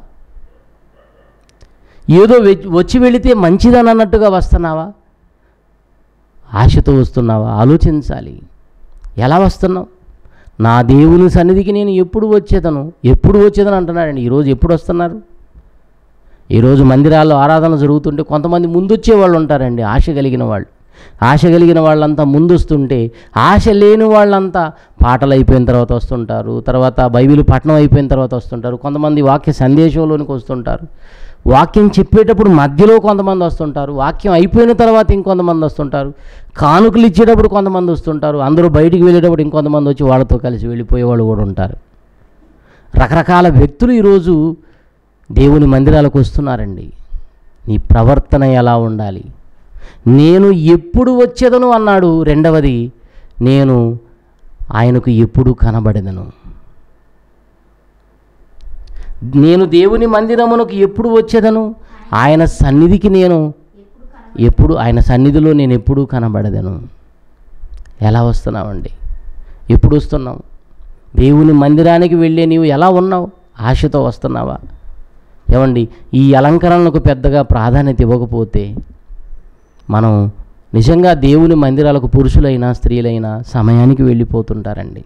ఏదో వె- వచ్చి వెళితే మంచిదని అన్నట్టుగా వస్తున్నావా ఆశతో వస్తున్నావా ఆలోచించాలి ఎలా వస్తున్నావు నా దేవుని సన్నిధికి నేను ఎప్పుడు వచ్చేదను ఎప్పుడు వచ్చేదని అంటున్నాడండి ఈరోజు ఎప్పుడు వస్తున్నారు ఈరోజు మందిరాల్లో ఆరాధన జరుగుతుంటే కొంతమంది ముందొచ్చే వాళ్ళు ఉంటారండి ఆశ కలిగిన వాళ్ళు ఆశ కలిగిన వాళ్ళంతా ముందొస్తుంటే ఆశ లేని వాళ్ళంతా పాటలు అయిపోయిన తర్వాత వస్తుంటారు తర్వాత బైబిల్ పఠనం అయిపోయిన తర్వాత వస్తుంటారు కొంతమంది వాక్య సందేశంలోనికి వస్తుంటారు వాక్యం చెప్పేటప్పుడు మధ్యలో కొంతమంది వస్తుంటారు వాక్యం అయిపోయిన తర్వాత ఇంకొంతమంది వస్తుంటారు కానుకలు ఇచ్చేటప్పుడు కొంతమంది వస్తుంటారు అందరూ బయటికి వెళ్ళేటప్పుడు ఇంకొంతమంది వచ్చి వాళ్ళతో కలిసి వెళ్ళిపోయే వాళ్ళు కూడా ఉంటారు రకరకాల వ్యక్తులు ఈరోజు దేవుని మందిరాలకు వస్తున్నారండి నీ ప్రవర్తన ఎలా ఉండాలి నేను ఎప్పుడు వచ్చేదను అన్నాడు రెండవది నేను ఆయనకు ఎప్పుడు కనబడేదను నేను దేవుని మందిరమునకు ఎప్పుడు వచ్చేదను ఆయన సన్నిధికి నేను ఎప్పుడు కనబడేది ఎప్పుడు ఆయన సన్నిధిలో నేను ఎప్పుడూ కనబడదను ఎలా వస్తున్నావండి ఎప్పుడు వస్తున్నావు దేవుని మందిరానికి వెళ్ళే నీవు ఎలా ఉన్నావు ఆశతో వస్తున్నావా ఏమండి ఈ అలంకరణలకు పెద్దగా ప్రాధాన్యత ఇవ్వకపోతే మనం నిజంగా దేవుని మందిరాలకు పురుషులైనా స్త్రీలైనా సమయానికి వెళ్ళిపోతుంటారండి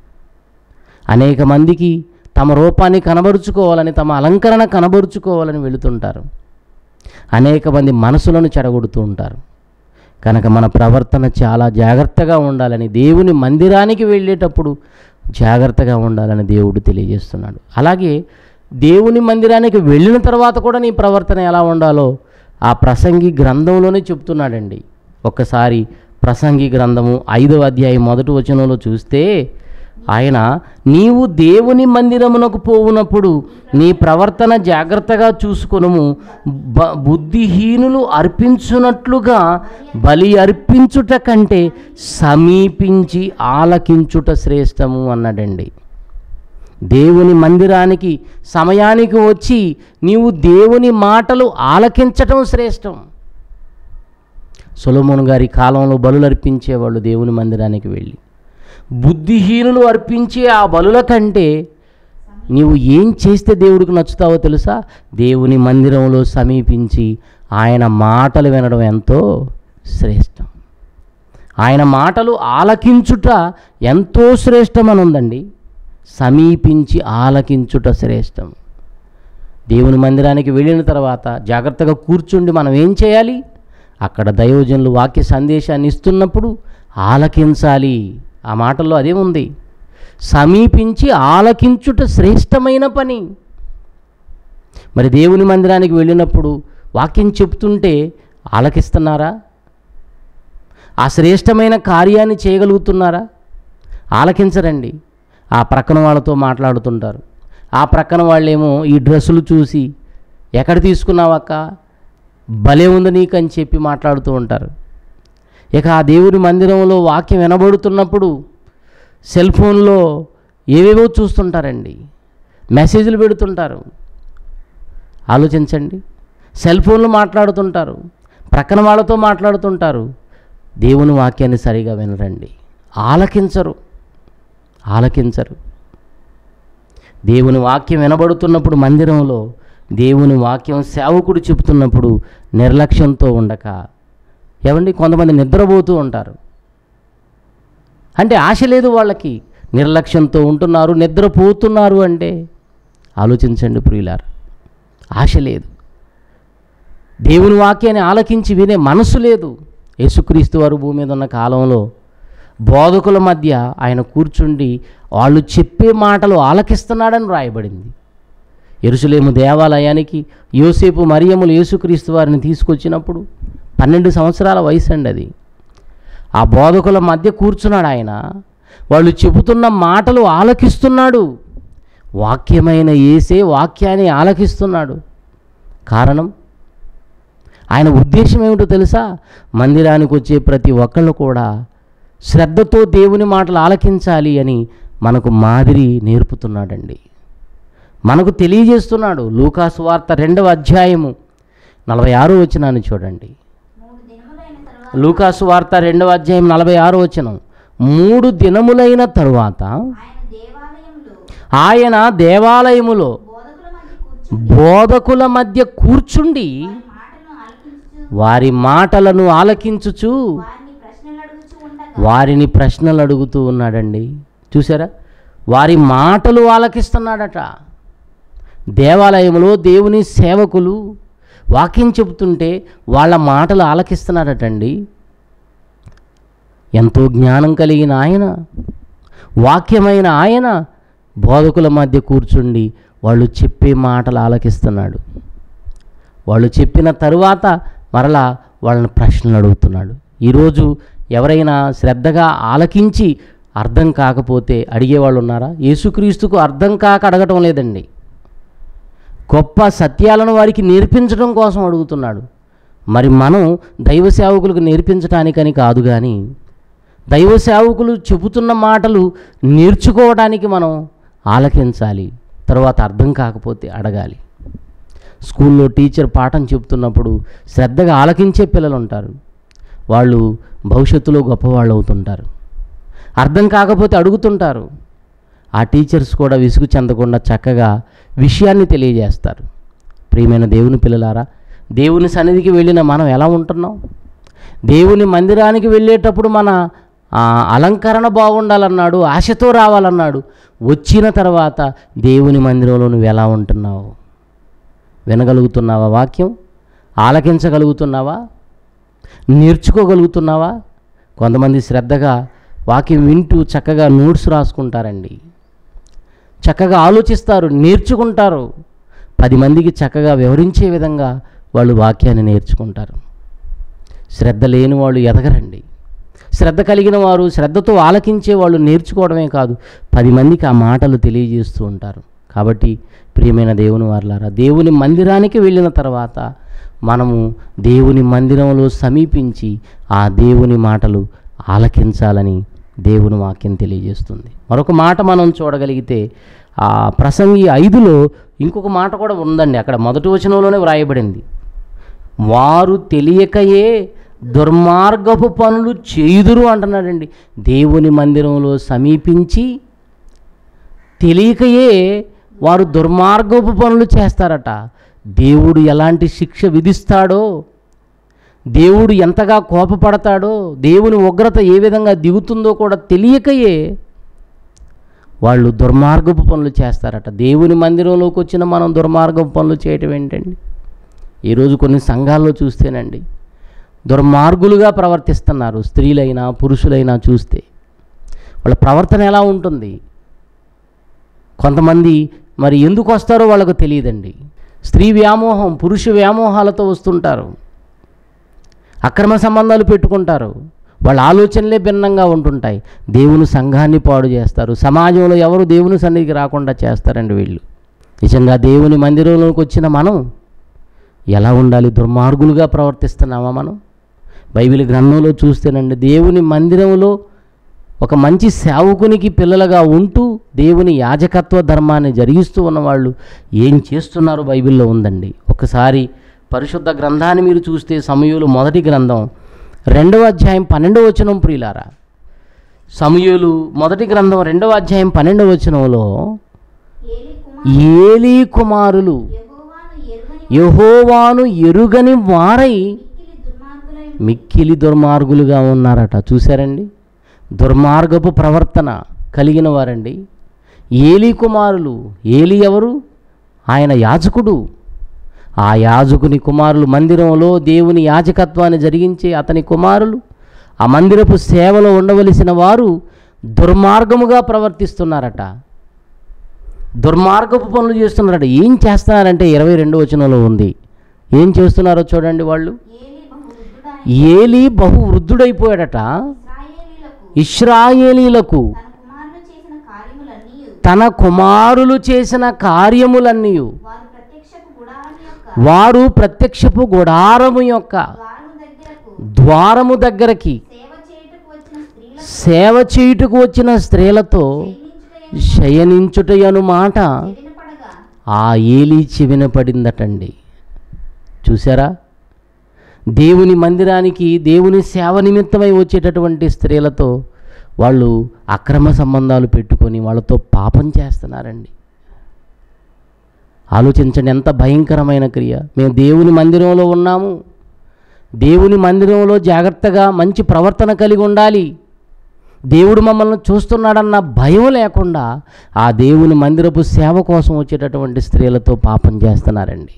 అనేక మందికి తమ రూపాన్ని కనబరుచుకోవాలని తమ అలంకరణ కనబరుచుకోవాలని వెళుతుంటారు అనేక మంది మనసులను చెడగొడుతూ ఉంటారు కనుక మన ప్రవర్తన చాలా జాగ్రత్తగా ఉండాలని దేవుని మందిరానికి వెళ్ళేటప్పుడు జాగ్రత్తగా ఉండాలని దేవుడు తెలియజేస్తున్నాడు అలాగే దేవుని మందిరానికి వెళ్ళిన తర్వాత కూడా నీ ప్రవర్తన ఎలా ఉండాలో ఆ ప్రసంగి గ్రంథంలోనే చెప్తున్నాడండి ఒక్కసారి ప్రసంగి గ్రంథము ఐదవ అధ్యాయం మొదటి వచనంలో చూస్తే ఆయన నీవు దేవుని మందిరమునకు పోవునప్పుడు నీ ప్రవర్తన జాగ్రత్తగా చూసుకొనుము బ బుద్ధిహీనులు అర్పించున్నట్లుగా బలి అర్పించుట కంటే సమీపించి ఆలకించుట శ్రేష్టము అన్నాడండి దేవుని మందిరానికి సమయానికి వచ్చి నీవు దేవుని మాటలు ఆలకించటం శ్రేష్టం సొలమోన్ గారి కాలంలో బలులు అర్పించేవాళ్ళు దేవుని మందిరానికి వెళ్ళి బుద్ధిహీనులు అర్పించే ఆ బలుల కంటే నీవు ఏం చేస్తే దేవుడికి నచ్చుతావో తెలుసా దేవుని మందిరంలో సమీపించి ఆయన మాటలు వినడం ఎంతో శ్రేష్టం ఆయన మాటలు ఆలకించుట ఎంతో శ్రేష్టమని ఉందండి సమీపించి ఆలకించుట శ్రేష్టం దేవుని మందిరానికి వెళ్ళిన తర్వాత జాగ్రత్తగా కూర్చుండి మనం ఏం చేయాలి అక్కడ దైవజనులు వాక్య సందేశాన్ని ఇస్తున్నప్పుడు ఆలకించాలి ఆ మాటల్లో అదే ఉంది సమీపించి ఆలకించుట శ్రేష్టమైన పని మరి దేవుని మందిరానికి వెళ్ళినప్పుడు వాక్యం చెప్తుంటే ఆలకిస్తున్నారా ఆ శ్రేష్టమైన కార్యాన్ని చేయగలుగుతున్నారా ఆలకించరండి ఆ ప్రక్కన వాళ్ళతో మాట్లాడుతుంటారు ఆ ప్రక్కన వాళ్ళేమో ఈ డ్రెస్సులు చూసి ఎక్కడ తీసుకున్నావక్క భలే ఉంది నీకని చెప్పి మాట్లాడుతూ ఉంటారు ఇక ఆ దేవుని మందిరంలో వాక్యం వినబడుతున్నప్పుడు సెల్ ఫోన్లో ఏవేవో చూస్తుంటారండి మెసేజ్లు పెడుతుంటారు ఆలోచించండి సెల్ ఫోన్లు మాట్లాడుతుంటారు ప్రక్కన వాళ్ళతో మాట్లాడుతుంటారు దేవుని వాక్యాన్ని సరిగా వినరండి ఆలకించరు ఆలకించరు దేవుని వాక్యం వినబడుతున్నప్పుడు మందిరంలో దేవుని వాక్యం సేవకుడు చెబుతున్నప్పుడు నిర్లక్ష్యంతో ఉండక ఏమండి కొంతమంది నిద్రపోతూ ఉంటారు అంటే ఆశ లేదు వాళ్ళకి నిర్లక్ష్యంతో ఉంటున్నారు నిద్రపోతున్నారు అంటే ఆలోచించండి ప్రియులారు ఆశ లేదు దేవుని వాక్యాన్ని ఆలకించి వినే మనసు లేదు యేసుక్రీస్తు వారు భూమి మీద ఉన్న కాలంలో బోధకుల మధ్య ఆయన కూర్చుండి వాళ్ళు చెప్పే మాటలు ఆలకిస్తున్నాడని రాయబడింది ఎరుసలేము దేవాలయానికి యోసేపు మరియములు యేసుక్రీస్తు వారిని తీసుకొచ్చినప్పుడు పన్నెండు సంవత్సరాల వయసు అండి అది ఆ బోధకుల మధ్య కూర్చున్నాడు ఆయన వాళ్ళు చెబుతున్న మాటలు ఆలకిస్తున్నాడు వాక్యమైన ఏసే వాక్యాన్ని ఆలకిస్తున్నాడు కారణం ఆయన ఉద్దేశం ఏమిటో తెలుసా మందిరానికి వచ్చే ప్రతి ఒక్కళ్ళు కూడా శ్రద్ధతో దేవుని మాటలు ఆలకించాలి అని మనకు మాదిరి నేర్పుతున్నాడండి మనకు తెలియజేస్తున్నాడు లూకాసు వార్త రెండవ అధ్యాయము నలభై ఆరో వచనాన్ని చూడండి మూడు దినములైన తర్వాత లూకాసు వార్త రెండవ అధ్యాయం నలభై ఆరో వచనం మూడు దినములైన తరువాత ఆయన దేవాలయంలో ఆయన దేవాలయములో బోధకుల మధ్య కూర్చుండి బోధకుల మధ్య కూర్చుండి వారి మాటలను వారి ఆలకించు మాటలను ఆలకించుచు వారిని ప్రశ్నలు అడుగుచూ ఉండగా వారిని ప్రశ్నలు అడుగుతూ ఉన్నాడండి చూసారా వారి మాటలు ఆలకిస్తున్నాడట దేవాలయంలో దేవుని సేవకులు వాక్యం చెబుతుంటే వాళ్ళ మాటలు ఆలకిస్తున్నాడటండి ఎంతో జ్ఞానం కలిగిన ఆయన వాక్యమైన ఆయన బోధకుల మధ్య కూర్చుండి వాళ్ళు చెప్పే మాటలు ఆలకిస్తున్నాడు వాళ్ళు చెప్పిన తరువాత మరలా వాళ్ళని ప్రశ్నలు అడుగుతున్నాడు ఈరోజు ఎవరైనా శ్రద్ధగా ఆలకించి అర్థం కాకపోతే అడిగేవాళ్ళు ఉన్నారా యేసుక్రీస్తుకు అర్థం కాక అడగటం లేదండి గొప్ప సత్యాలను వారికి నేర్పించడం కోసం అడుగుతున్నాడు మరి మనం దైవ సేవకులకు నేర్పించడానికని కాదు కానీ దైవ సేవకులు చెబుతున్న మాటలు నేర్చుకోవడానికి మనం ఆలకించాలి తర్వాత అర్థం కాకపోతే అడగాలి స్కూల్లో టీచర్ పాఠం చెప్తున్నప్పుడు శ్రద్ధగా ఆలకించే పిల్లలు ఉంటారు వాళ్ళు భవిష్యత్తులో గొప్పవాళ్ళు అవుతుంటారు అర్థం కాకపోతే అడుగుతుంటారు ఆ టీచర్స్ కూడా విసుగు చెందకుండా చక్కగా విషయాన్ని తెలియజేస్తారు ప్రియమైన దేవుని పిల్లలారా దేవుని సన్నిధికి వెళ్ళిన మనం ఎలా ఉంటున్నాం దేవుని మందిరానికి వెళ్ళేటప్పుడు మన ఆ, అలంకరణ బాగుండాలన్నాడు ఆశతో రావాలన్నాడు వచ్చిన తర్వాత దేవుని మందిరంలో నువ్వు ఎలా ఉంటున్నావు వినగలుగుతున్నావా వాక్యం ఆలకించగలుగుతున్నావా నేర్చుకోగలుగుతున్నావా కొంతమంది శ్రద్ధగా వాక్యం వింటూ చక్కగా నోట్స్ రాసుకుంటారండి చక్కగా ఆలోచిస్తారు నేర్చుకుంటారు పది మందికి చక్కగా వివరించే విధంగా వాళ్ళు వాక్యాన్ని నేర్చుకుంటారు శ్రద్ధ లేని వాళ్ళు ఎదగరండి శ్రద్ధ కలిగిన వారు శ్రద్ధతో ఆలకించే వాళ్ళు నేర్చుకోవడమే కాదు పది మందికి ఆ మాటలు తెలియజేస్తూ ఉంటారు కాబట్టి ప్రియమైన దేవుని వారలారా దేవుని మందిరానికి వెళ్ళిన తర్వాత మనము దేవుని మందిరంలో సమీపించి ఆ దేవుని మాటలు ఆలకించాలని దేవుని వాక్యం తెలియజేస్తుంది మరొక మాట మనం చూడగలిగితే ఆ ప్రసంగి ఐదులో ఇంకొక మాట కూడా ఉందండి అక్కడ మొదటి వచనంలోనే వ్రాయబడింది వారు తెలియకయే దుర్మార్గపు పనులు చేయుదురు అంటున్నాడండి దేవుని మందిరంలో సమీపించి తెలియకయే వారు దుర్మార్గపు పనులు చేస్తారట దేవుడు ఎలాంటి శిక్ష విధిస్తాడో దేవుడు ఎంతగా కోపపడతాడో దేవుని ఉగ్రత ఏ విధంగా దిగుతుందో కూడా తెలియకయే వాళ్ళు దుర్మార్గపు పనులు చేస్తారట దేవుని మందిరంలోకి వచ్చిన మనం దుర్మార్గపు పనులు చేయటం ఏంటండి ఈరోజు కొన్ని సంఘాల్లో చూస్తేనండి దుర్మార్గులుగా ప్రవర్తిస్తున్నారు స్త్రీలైనా పురుషులైనా చూస్తే వాళ్ళ ప్రవర్తన ఎలా ఉంటుంది కొంతమంది మరి ఎందుకు వస్తారో వాళ్ళకు తెలియదండి స్త్రీ వ్యామోహం పురుష వ్యామోహాలతో వస్తుంటారు అక్రమ సంబంధాలు పెట్టుకుంటారు వాళ్ళ ఆలోచనలే భిన్నంగా ఉంటుంటాయి దేవుని సంఘాన్ని పాడు చేస్తారు సమాజంలో ఎవరు దేవుని సన్నిధికి రాకుండా చేస్తారండి వీళ్ళు నిజంగా దేవుని మందిరంలోకి వచ్చిన మనం ఎలా ఉండాలి దుర్మార్గులుగా ప్రవర్తిస్తున్నామా మనం బైబిల్ గ్రంథంలో చూస్తేనండి దేవుని మందిరంలో ఒక మంచి సేవకునికి పిల్లలుగా ఉంటూ దేవుని యాజకత్వ ధర్మాన్ని జరిగిస్తూ ఉన్నవాళ్ళు ఏం చేస్తున్నారో బైబిల్లో ఉందండి ఒకసారి పరిశుద్ధ గ్రంథాన్ని మీరు చూస్తే సమయులు మొదటి గ్రంథం రెండవ అధ్యాయం పన్నెండవ వచనం ప్రియులారా సమయులు మొదటి గ్రంథం రెండవ అధ్యాయం పన్నెండవ వచనంలో ఏలి కుమార్ ఏలీ కుమారులు యెహోవాను యహోవాను ఎరుగని వారై మిక్కిలి దుర్మార్గులై మిక్కిలి దుర్మార్గులుగా ఉన్నారట చూశారండి దుర్మార్గపు ప్రవర్తన కలిగిన వారండి ఏలి కుమారులు ఏలి ఎవరు ఆయన యాజకుడు ఆ యాజకుని కుమారులు మందిరంలో దేవుని యాజకత్వాన్ని జరిగించే అతని కుమారులు ఆ మందిరపు సేవలో ఉండవలసిన వారు దుర్మార్గముగా ప్రవర్తిస్తున్నారట దుర్మార్గపు పనులు చేస్తున్నారట ఏం చేస్తున్నారంటే ఇరవై రెండు వచనంలో ఉంది ఏం చేస్తున్నారో చూడండి వాళ్ళు ఏలి బహు వృద్ధుడైన ఏలి బహు వృద్ధుడైపోయాడట ఇశ్రాయేలీలకు ఇస్రాయేలీలకు తన కుమారులు చేసిన కార్యములన్నీ తన కుమారులు చేసిన కార్యములన్నీ వారు ప్రత్యక్షపు గుడారం యొక్క వారు ప్రత్యక్షపు గుడారము యొక్క ద్వారము దగ్గరకు ద్వారము దగ్గరకి సేవ చేయుటకు వచ్చిన స్త్రీలతో సేవ చేయుటకు వచ్చిన స్త్రీలతో శయనించుటయను శయనించుటయను మాట వినపడగా ఆ ఏలి చెవిన పడిందటండి చూసారా దేవుని మందిరానికి దేవుని సేవ నిమిత్తమై వచ్చేటటువంటి స్త్రీలతో వాళ్ళు అక్రమ సంబంధాలు పెట్టుకొని వాళ్ళతో పాపం చేస్తున్నారండి ఆలోచించండి ఎంత భయంకరమైన క్రియ మేము దేవుని మందిరంలో ఉన్నాము దేవుని మందిరంలో జాగ్రత్తగా మంచి ప్రవర్తన కలిగి ఉండాలి దేవుడు మమ్మల్ని చూస్తున్నాడన్న భయం లేకుండా ఆ దేవుని మందిరపు సేవ కోసం వచ్చేటటువంటి స్త్రీలతో పాపం చేస్తున్నారండి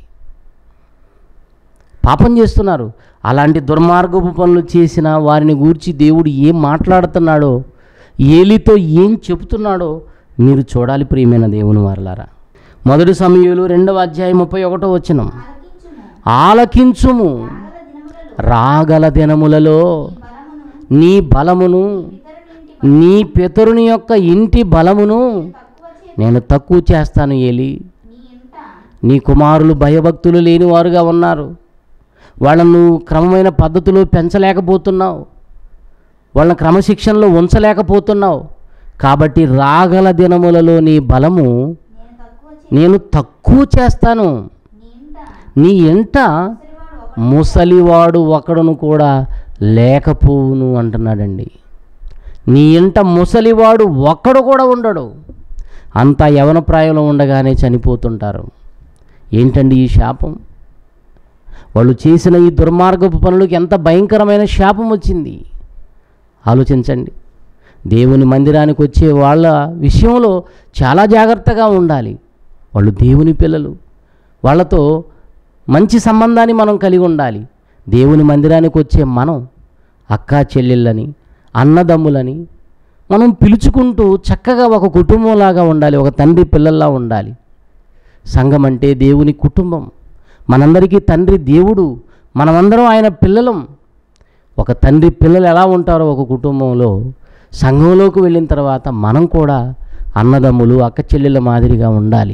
పాపం చేస్తున్నారు అలాంటి దుర్మార్గపు పనులు చేసిన వారిని గూర్చి దేవుడు ఏం మాట్లాడుతున్నాడో ఏలితో ఏం చెబుతున్నాడో మీరు చూడాలి ప్రియమైన దేవుని వారలారా మొదటి సమయంలో రెండవ అధ్యాయం ముప్పై ఒకటో వచనం ఆలకించుము ఆలకించుము రాగల దినములలో రాగల దినములలో బలమును నీ బలమును ఇతరుల ఇంటి నీ పితరుని యొక్క ఇంటి బలమును తక్కువ చే నేను తక్కువ చేస్తాను ఏలి నీ ఇంట నీ కుమారులు భయభక్తులు లేనివారుగా ఉన్నారు వాళ్ళను క్రమమైన పద్ధతిలో పెంచలేకపోతున్నావు వాళ్ళని క్రమశిక్షణలో ఉంచలేకపోతున్నావు కాబట్టి రాగల దినములలో నీ బలము నేను తక్కువ చే నేను తక్కువ చేస్తాను నీ ఇంట నీ ఎంట ముసలివాడు ఒక ముసలివాడు ఒకడును కూడా లేకపోవును అంటున్నాడండి నీ ఇంట ముసలివాడు ఒక్కడు కూడా ఉండడు అంతా యవన ప్రాయంలో ఉండగానే చనిపోతుంటారు ఏంటండి ఈ శాపం వాళ్ళు చేసిన ఈ దుర్మార్గపు పనులకు ఎంత భయంకరమైన శాపం వచ్చింది ఆలోచించండి దేవుని మందిరానికి వచ్చే వాళ్ళ విషయంలో చాలా జాగ్రత్తగా ఉండాలి వాళ్ళు దేవుని పిల్లలు వాళ్ళతో మంచి సంబంధాన్ని మనం కలిగి ఉండాలి దేవుని మందిరానికి వచ్చే మనం అక్కా చెల్లెళ్ళని అన్నదమ్ములని మనం పిలుచుకుంటూ చక్కగా ఒక కుటుంబంలాగా ఉండాలి ఒక తండ్రి పిల్లల్లా ఉండాలి సంఘం అంటే దేవుని కుటుంబం మనందరికీ తండ్రి దేవుడు మనమందరం ఆయన పిల్లలం ఒక తండ్రి పిల్లలు ఎలా ఉంటారో ఒక కుటుంబంలో సంఘంలోకి వెళ్ళిన తర్వాత మనం కూడా అన్నదమ్ములు అక్క చెల్లెళ్ళ మాదిరిగా ఉండాలి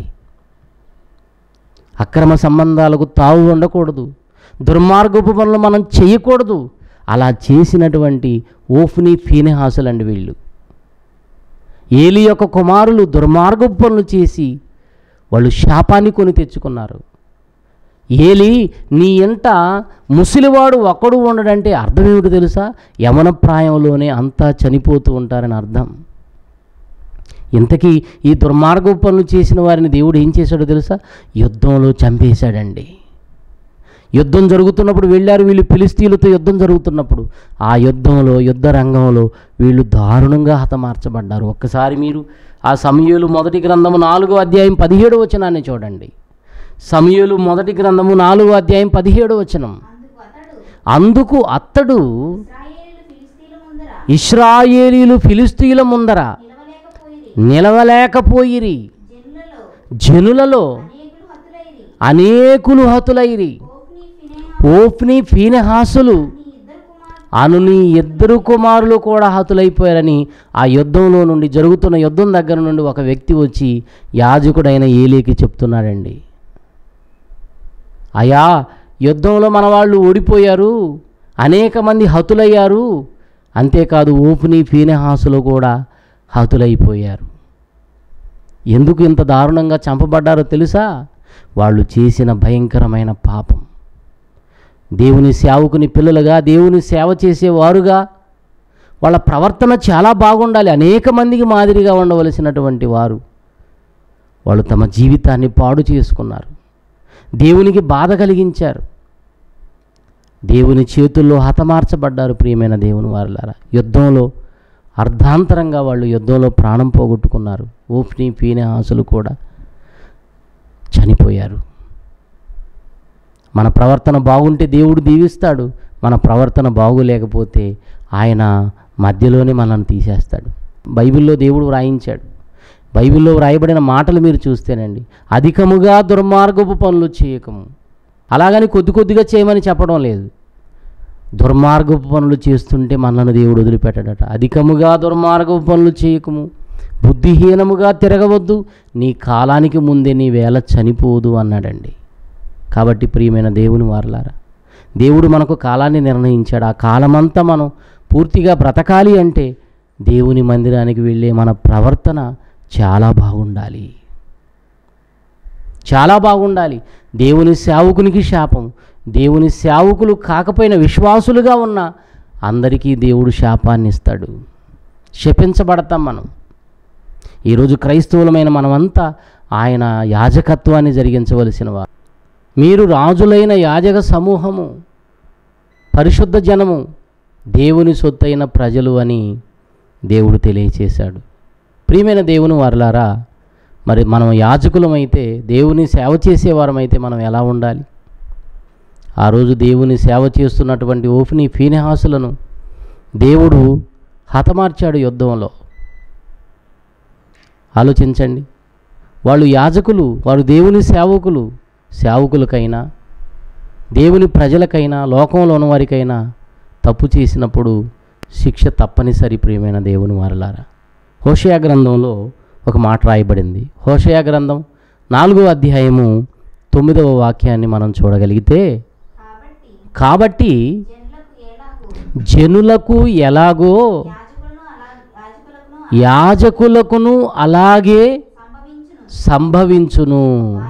అక్రమ సంబంధాలకు తావు ఉండకూడదు దుర్మార్గపు పనులు మనం చేయకూడదు అలా చేసినటువంటి ఓఫ్ని ఫీనెహాసులండి వీళ్ళు ఏలి యొక్క కుమారులు దుర్మార్గపు పనులు చేసి వాళ్ళు శాపాన్ని కొని తెచ్చుకున్నారు ఏలి నీ ఎంట ముసలివాడు ఒక్కడు ఉండడంటే అర్థం ఏమిటో తెలుసా యమన ప్రాయంలోనే అంతా చనిపోతూ ఉంటారని అర్థం ఇంతకీ ఈ దుర్మార్గపు పనులు చేసిన వారిని దేవుడు ఏం చేశాడో తెలుసా యుద్ధంలో చంపేశాడండి యుద్ధం జరుగుతున్నప్పుడు వెళ్ళారు వీళ్ళు ఫిలిస్తీన్లతో యుద్ధం జరుగుతున్నప్పుడు ఆ యుద్ధంలో యుద్ధ రంగంలో వీళ్ళు దారుణంగా హతమార్చబడ్డారు ఒక్కసారి మీరు ఆ సమయలు మొదటి గ్రంథము నాలుగో అధ్యాయం పదిహేడు వచనాన్ని చూడండి సమయలు మొదటి గ్రంథము నాలుగో అధ్యాయం పదిహేడు వచనం అందుకు అతడు అందుకు అత్తడు ఇశ్రాయేలు ఫిలిస్తీన్ల ముందర ఇస్రాయేలీలు ఫిలిస్తీన్ల ముందర నిలవలేకపోయిరి నిలవలేకపోయిరి జనులలో జనులలో అనేకులు హతులైరి అనేకులు హతులైరి ఓఫ్ని ఫినేహా ఓఫ్ని ఫీనెహాసులు నీ ఇద్దరు కుమారులు అను నీ ఇద్దరు కుమారులు కూడా హతులైపోయారని ఆ యుద్ధంలో నుండి జరుగుతున్న యుద్ధం దగ్గర నుండి ఒక వ్యక్తి వచ్చి యాజకుడైన ఏలీకి చెప్తున్నాడండి అయా యుద్ధంలో మన వాళ్ళు ఓడిపోయారు అనేక మంది హతులయ్యారు అంతేకాదు ఓపుని ఫీనెహాసులు కూడా హతులైపోయారు ఎందుకు ఇంత దారుణంగా చంపబడ్డారో తెలుసా వాళ్ళు చేసిన భయంకరమైన పాపం దేవుని సేవకుని పిల్లలుగా దేవుని సేవ చేసేవారుగా వాళ్ళ ప్రవర్తన చాలా బాగుండాలి అనేక మందికి మాదిరిగా ఉండవలసినటువంటి వారు వాళ్ళు తమ జీవితాన్ని పాడు చేసుకున్నారు దేవునికి బాధ కలిగించారు దేవుని చేతుల్లో హతమార్చబడ్డారు ప్రియమైన దేవుని వారులారా యుద్ధంలో అర్ధాంతరంగా వాళ్ళు యుద్ధంలో ప్రాణం పోగొట్టుకున్నారు ఓఫ్ని పీనహాసులు కూడా చనిపోయారు మన ప్రవర్తన బాగుంటే దేవుడు దీవిస్తాడు మన ప్రవర్తన బాగులేకపోతే ఆయన మధ్యలోనే మనల్ని తీసేస్తాడు బైబిల్లో దేవుడు వ్రాయించాడు బైబిల్లో వ్రాయబడిన మాటలు మీరు చూస్తేనండి అధికముగా దుర్మార్గపు పనులు చేయకము అలాగని కొద్ది కొద్దిగా చేయమని చెప్పడం లేదు దుర్మార్గపు పనులు చేస్తుంటే మనల్ని దేవుడు వదిలిపెట్టాడట అధికముగా దుర్మార్గపు పనులు చేయకము బుద్ధిహీనముగా తిరగవద్దు నీ కాలానికి ముందే నీ వేళ చనిపోదు అన్నాడండి కాబట్టి ప్రియమైన దేవుని వారలారా దేవుడు మనకు కాలాన్ని నిర్ణయించాడు ఆ కాలమంతా మనం పూర్తిగా బ్రతకాలి అంటే దేవుని మందిరానికి వెళ్ళే మన ప్రవర్తన చాలా బాగుండాలి చాలా బాగుండాలి దేవుని సేవకునికి శాపం దేవుని సేవకులు కాకపోయిన విశ్వాసులుగా ఉన్న అందరికీ దేవుడు శాపాన్ని ఇస్తాడు శపించబడతాం మనం ఈరోజు క్రైస్తవులమైన మనమంతా ఆయన యాజకత్వాన్ని జరిగించవలసిన వారు మీరు రాజులైన యాజక సమూహము పరిశుద్ధ జనము దేవుని సొత్తైన ప్రజలు అని దేవుడు తెలియచేశాడు ప్రియమైన దేవుని వారలారా మరి మనం యాజకులమైతే దేవుని సేవ చేసేవారమైతే మనం ఎలా ఉండాలి ఆ రోజు దేవుని సేవ చేస్తున్నటువంటి ఓఫ్ని ఫీనిహాసులను దేవుడు హతమార్చాడు యుద్ధంలో ఆలోచించండి వాళ్ళు యాజకులు వారు దేవుని సేవకులు సేవకులకైనా దేవుని ప్రజలకైనా లోకంలో ఉన్నవారికైనా తప్పు చేసినప్పుడు శిక్ష తప్పనిసరి ప్రియమైన దేవుని వారలారా హోషయా గ్రంథంలో ఒక మాట రాయబడింది హోషయా గ్రంథం నాలుగో అధ్యాయము తొమ్మిదవ వాక్యాన్ని మనం చూడగలిగితే కాబట్టి కాబట్టి జనులకు ఎలాగో జనులకు ఎలాగో యాజకులను అలా యాజకులకును యాజకులకును అలాగే సంభవించును సంభవించును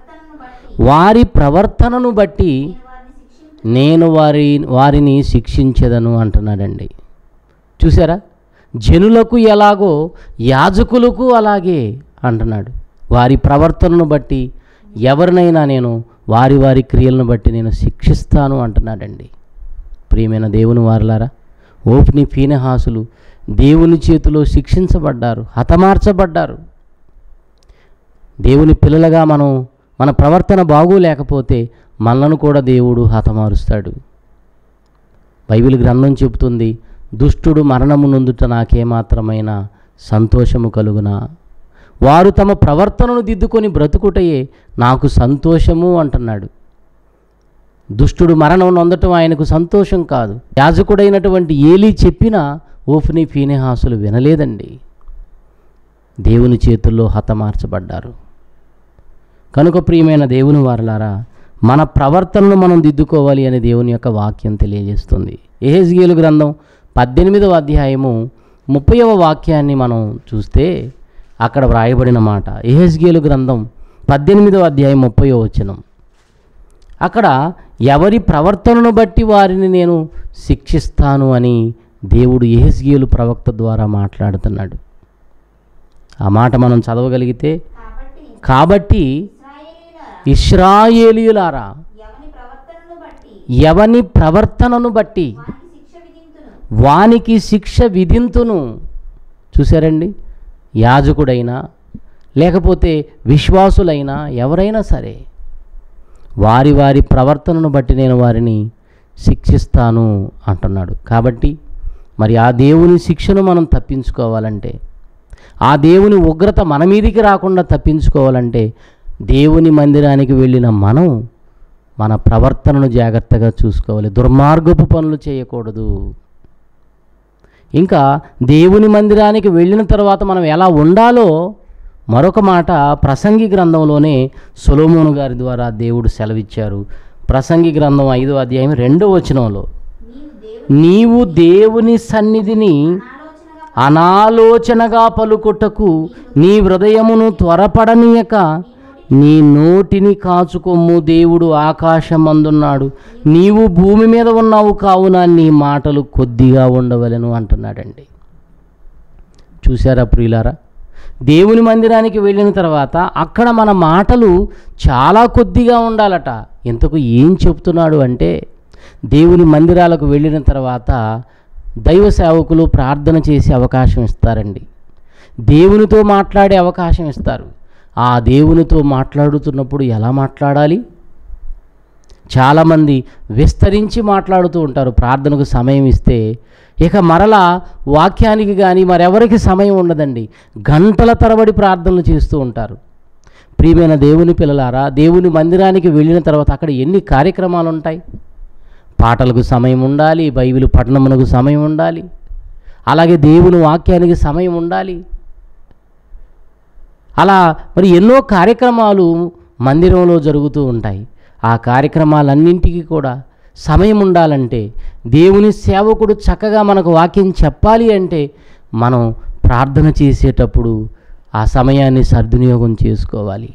వారి ప్రవర్తనను బట్టి వారి ప్రవర్తనను బట్టి నేను వారిని శిక్షించు నేను వారి వారిని శిక్షించదను అంటున్నాడండి చూసారా జనులకు ఎలాగో యాజకులకు అలాగే అంటున్నాడు వారి ప్రవర్తనను బట్టి ఎవరినైనా నేను వారి వారి క్రియలను బట్టి నేను శిక్షిస్తాను అంటున్నాడండి ప్రియమైన దేవుని వారలారా ఓపిని ఫీనహాసులు దేవుని చేతిలో శిక్షించబడ్డారు హతమార్చబడ్డారు దేవుని పిల్లలుగా మనం మన ప్రవర్తన బాగోలేకపోతే మనలను కూడా దేవుడు హతమారుస్తాడు బైబిల్ గ్రంథం చెబుతుంది దుష్టుడు మరణము నొందుట నాకేమాత్రమైన సంతోషము కలుగునా వారు తమ ప్రవర్తనను దిద్దుకొని బ్రతుకుటయే నాకు సంతోషము అంటున్నాడు దుష్టుడు మరణం నొందటం ఆయనకు సంతోషం కాదు యాజకుడైనటువంటి ఏలీ చెప్పినా ఓఫ్ని ఫీనెహాసులు వినలేదండి దేవుని చేతుల్లో హతమార్చబడ్డారు కనుక ప్రియమైన దేవుని వారలారా మన ప్రవర్తనను మనం దిద్దుకోవాలి అని దేవుని యొక్క వాక్యం తెలియజేస్తుంది ఎహెజ్గేలు గ్రంథం పద్దెనిమిదవ అధ్యాయము ముప్పైవ వాక్యాన్ని మనం చూస్తే అక్కడ వ్రాయబడిన మాట ఎహెజ్గేలు గ్రంథం పద్దెనిమిదవ అధ్యాయం ముప్పై వచనం అక్కడ ఎవరి ప్రవర్తనను బట్టి వారిని నేను శిక్షిస్తాను అని దేవుడు ఎహెజ్గేలు ప్రవక్త ద్వారా మాట్లాడుతున్నాడు ఆ మాట మనం చదవగలిగితే కాబట్టి కాబట్టి ఇశ్రాయేలీయులారా ఇస్రాయేలీయులారా ఎవని ప్రవర్తనను బట్టి ఎవని ప్రవర్తనను బట్టి వానికి శిక్ష విధింతును వానికి శిక్ష విధింతును చూసారండి యాజకుడైనా లేకపోతే విశ్వాసులైనా ఎవరైనా సరే వారి వారి ప్రవర్తనను బట్టి నేను వారిని శిక్షిస్తాను అంటున్నాడు కాబట్టి మరి ఆ దేవుని శిక్షను మనం తప్పించుకోవాలంటే ఆ దేవుని ఉగ్రత మన మీదికి రాకుండా తప్పించుకోవాలంటే దేవుని మందిరానికి వెళ్ళిన మనం మన ప్రవర్తనను జాగ్రత్తగా చూసుకోవాలి దుర్మార్గపు పనులు చేయకూడదు ఇంకా దేవుని మందిరానికి వెళ్ళిన తర్వాత మనం ఎలా ఉండాలో మరొక మాట ప్రసంగి గ్రంథంలోనే సొలోమోను గారి ద్వారా దేవుడు సెలవిచ్చారు ప్రసంగి గ్రంథం ఐదో అధ్యాయం రెండో వచనంలో నీవు దేవుని నీవు దేవుని సన్నిధిని ఆలోచనగా అనాలోచనగా పలుకొట్టకు నీ హృదయమును త్వరపడనీయక నీ నోటిని కాచుకొమ్ము దేవుడు ఆకాశమందున్నాడు నీవు భూమి మీద ఉన్నావు కావున నీ మాటలు కొద్దిగా ఉండవలెను అంటున్నాడండి చూసారా ప్రియులారా దేవుని మందిరానికి వెళ్ళిన తర్వాత అక్కడ మన మాటలు చాలా కొద్దిగా ఉండాలట ఇంతకు ఏం చెప్తున్నాడు అంటే దేవుని మందిరాలకు వెళ్ళిన తర్వాత దైవ సేవకులు ప్రార్థన చేసే అవకాశం ఇస్తారండి దేవునితో మాట్లాడే అవకాశం ఇస్తారు ఆ దేవునితో మాట్లాడుతున్నప్పుడు ఎలా మాట్లాడాలి చాలామంది విస్తరించి మాట్లాడుతూ ఉంటారు ప్రార్థనకు సమయం ఇస్తే ఇక మరలా వాక్యానికి కానీ మరెవరికి సమయం ఉండదండి గంటల తరబడి ప్రార్థనలు చేస్తూ ఉంటారు ప్రియమైన దేవుని పిల్లలారా దేవుని మందిరానికి వెళ్ళిన తర్వాత అక్కడ ఎన్ని కార్యక్రమాలు ఉంటాయి పాటలకు సమయం ఉండాలి బైబిల్ పఠనమునకు సమయం ఉండాలి అలాగే దేవుని వాక్యానికి సమయం ఉండాలి అలా మరి ఎన్నో కార్యక్రమాలు మందిరంలో జరుగుతూ ఉంటాయి ఆ కార్యక్రమాలన్నింటికి కూడా సమయం ఉండాలంటే దేవుని సేవకుడు చక్కగా మనకు వాక్యం చెప్పాలి అంటే మనం ప్రార్థన చేసేటప్పుడు ఆ సమయాన్ని సద్వినియోగం చేసుకోవాలి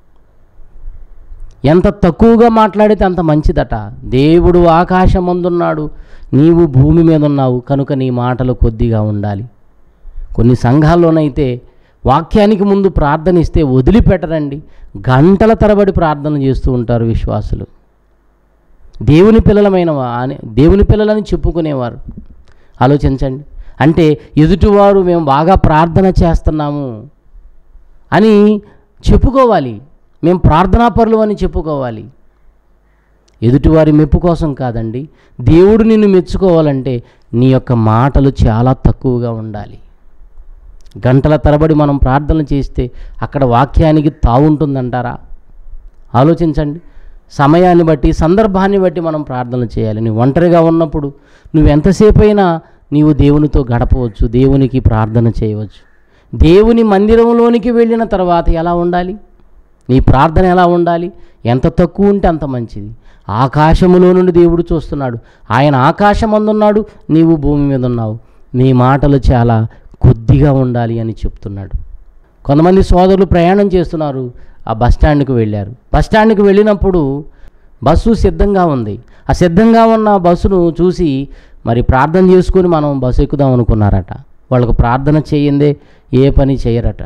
ఎంత తక్కువగా మాట్లాడితే అంత మంచిదట దేవుడు ఆకాశమందున్నాడు నీవు భూమి మీద ఉన్నావు కనుక నీ మాటలు కొద్దిగా ఉండాలి కొన్ని సంఘాల్లోనైతే వాక్యానికి ముందు ప్రార్థన ఇస్తే వదిలిపెట్టరండి గంటల తరబడి ప్రార్థన చేస్తూ ఉంటారు విశ్వాసులు దేవుని పిల్లలమైన వా- అని- దేవుని పిల్లలని చెప్పుకునేవారు ఆలోచించండి అంటే ఎదుటివారు మేము బాగా ప్రార్థన చేస్తున్నాము అని చెప్పుకోవాలి మేము ప్రార్థనాపరులు అని చెప్పుకోవాలి ఎదుటివారి మెప్పు కోసం కాదండి దేవుడు నిన్ను మెచ్చుకోవాలంటే నీ యొక్క మాటలు చాలా తక్కువగా ఉండాలి గంటల తరబడి మనం ప్రార్థన చేస్తే అక్కడ వాక్యానికి తావుంటుందంటారా ఆలోచించండి సమయాన్ని బట్టి సందర్భాన్ని బట్టి మనం ప్రార్థన చేయాలి నువ్వు ఒంటరిగా ఉన్నప్పుడు నువ్వు ఎంతసేపు అయినా నీవు దేవునితో గడపవచ్చు దేవునికి ప్రార్థన చేయవచ్చు దేవుని మందిరంలోనికి వెళ్ళిన తర్వాత ఎలా ఉండాలి నీ ప్రార్థన ఎలా ఉండాలి ఎంత తక్కువ ఉంటే అంత మంచిది ఆకాశములో నుండి దేవుడు చూస్తున్నాడు ఆయన ఆకాశం అందున్నాడు నీవు భూమి మీద ఉన్నావు నీ మాటలు చాలా కొద్దిగా ఉండాలి అని చెప్తున్నాడు కొంతమంది సోదరులు ప్రయాణం చేస్తున్నారు ఆ బస్ స్టాండ్కి వెళ్ళారు బస్ స్టాండ్కి వెళ్ళినప్పుడు బస్సు సిద్ధంగా ఉంది ఆ సిద్ధంగా ఉన్న బస్సును చూసి మరి ప్రార్థన చేసుకొని మనం బస్సు ఎక్కుదాం అనుకున్నారట వాళ్ళకు ప్రార్థన చేయందే ఏ పని చేయరట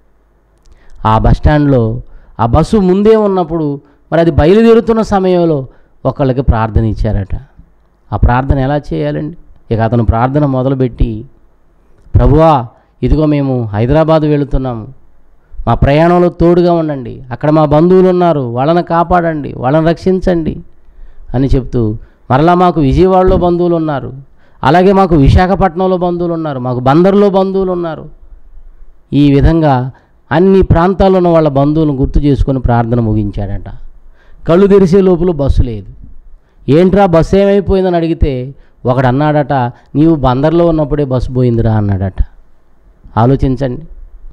ఆ బస్ స్టాండ్లో ఆ బస్సు ముందే ఉన్నప్పుడు మరి అది బయలుదేరుతున్న సమయంలో ఒకళ్ళకి ప్రార్థన ఇచ్చారట ఆ ప్రార్థన ఎలా చేయాలండి ఇక అతను ప్రార్థన మొదలుపెట్టి ప్రభువా ఇదిగో మేము హైదరాబాద్ వెళుతున్నాము మా ప్రయాణంలో తోడుగా ఉండండి అక్కడ మా బంధువులు ఉన్నారు వాళ్ళని కాపాడండి వాళ్ళని రక్షించండి అని చెప్తూ మరలా మాకు విజయవాడలో బంధువులు ఉన్నారు అలాగే మాకు విశాఖపట్నంలో బంధువులు ఉన్నారు మాకు బందర్లో బంధువులు ఉన్నారు ఈ విధంగా అన్ని ప్రాంతాల్లో ఉన్న వాళ్ళ బంధువులను గుర్తు చేసుకొని ప్రార్థన ముగించాడట కళ్ళు తెరిసే లోపల బస్సు లేదు ఏంట్రా బస్సు ఏమైపోయిందని అడిగితే ఒకడు అన్నాడట నీవు బందర్లో ఉన్నప్పుడే బస్సు పోయిందిరా అన్నాడట ఆలోచించండి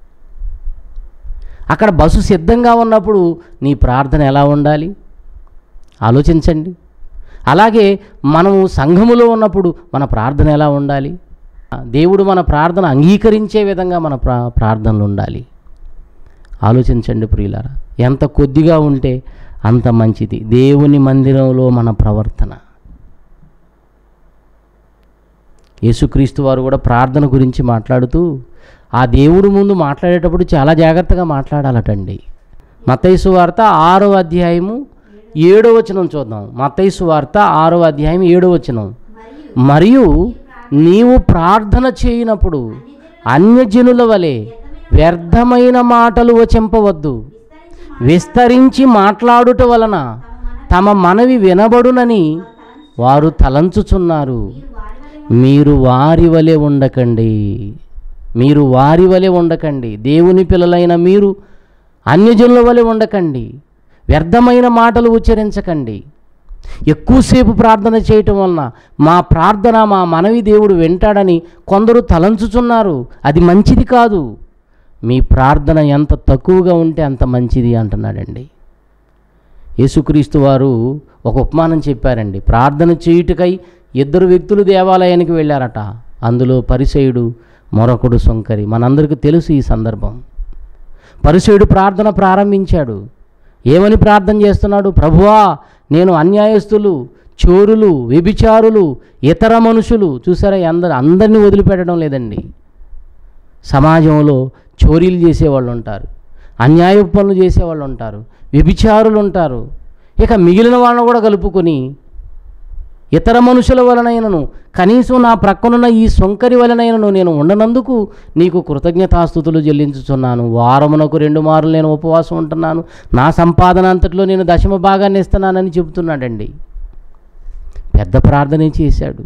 అక్కడ బస్సు సిద్ధంగా ఉన్నప్పుడు నీ ప్రార్థన ఎలా ఉండాలి ఆలోచించండి అలాగే మనము సంఘములో ఉన్నప్పుడు మన ప్రార్థన ఎలా ఉండాలి దేవుడు మన ప్రార్థన అంగీకరించే విధంగా మన ప్రా ప్రార్థనలు ఉండాలి ఆలోచించండి ప్రియులారా ఎంత కొద్దిగా ఉంటే అంత మంచిది దేవుని మందిరంలో మన ప్రవర్తన యేసుక్రీస్తు వారు కూడా ప్రార్థన గురించి మాట్లాడుతూ ఆ దేవుడు ముందు మాట్లాడేటప్పుడు చాలా జాగ్రత్తగా మాట్లాడాలటండి మత్తైసు వార్త ఆరో అధ్యాయము ఏడో వచనం చూద్దాం మత్తైసు వార్త ఆరో అధ్యాయం ఏడో వచనం మరియు నీవు ప్రార్థన చేయనప్పుడు అన్యజనుల వలె వ్యర్థమైన మాటలు వచింపవద్దు విస్తరించి మాట్లాడుట వలన తమ మనవి వినబడునని వారు తలంచుచున్నారు మీరు వారి వలె ఉండకండి మీరు వారి వలె ఉండకండి దేవుని పిల్లలైన మీరు అన్యజనుల వలె ఉండకండి వ్యర్థమైన మాటలు ఉచ్చరించకండి ఎక్కువసేపు ప్రార్థన చేయటం వలన మా ప్రార్థన మా మనవి దేవుడు వింటాడని కొందరు తలంచుచున్నారు అది మంచిది కాదు మీ ప్రార్థన ఎంత తక్కువగా ఉంటే అంత మంచిది అంటున్నాడండి యేసుక్రీస్తు వారు ఒక ఉపమానం చెప్పారండి ప్రార్థన చేయుటకై ఇద్దరు వ్యక్తులు దేవాలయానికి వెళ్ళారట అందులో పరిసయుడు మరొకడు సొంకరి మనందరికీ తెలుసు ఈ సందర్భం పరిసయుడు ప్రార్థన ప్రారంభించాడు ఏమని ప్రార్థన చేస్తున్నాడు ప్రభువా నేను అన్యాయస్తులు చోరులు వ్యభిచారులు ఇతర మనుషులు చూసారా అందరు అందరినీ వదిలిపెట్టడం లేదండి సమాజంలో చోరీలు చేసేవాళ్ళు ఉంటారు అన్యాయ పనులు చేసేవాళ్ళు ఉంటారు వ్యభిచారులు ఉంటారు ఇక మిగిలిన వాళ్ళని కూడా కలుపుకొని ఇతర మనుషుల వలనైనను కనీసం నా ప్రక్కనున్న ఈ సొంకరి వలనైనను నేను ఉండనందుకు నీకు కృతజ్ఞతాస్థుతులు చెల్లించుచున్నాను వారమునకు రెండు మార్లు నేను ఉపవాసం ఉంటున్నాను నా సంపాదన అంతట్లో నేను దశమ భాగాన్ని ఇస్తున్నానని చెబుతున్నాడండి పెద్ద ప్రార్థనే చేశాడు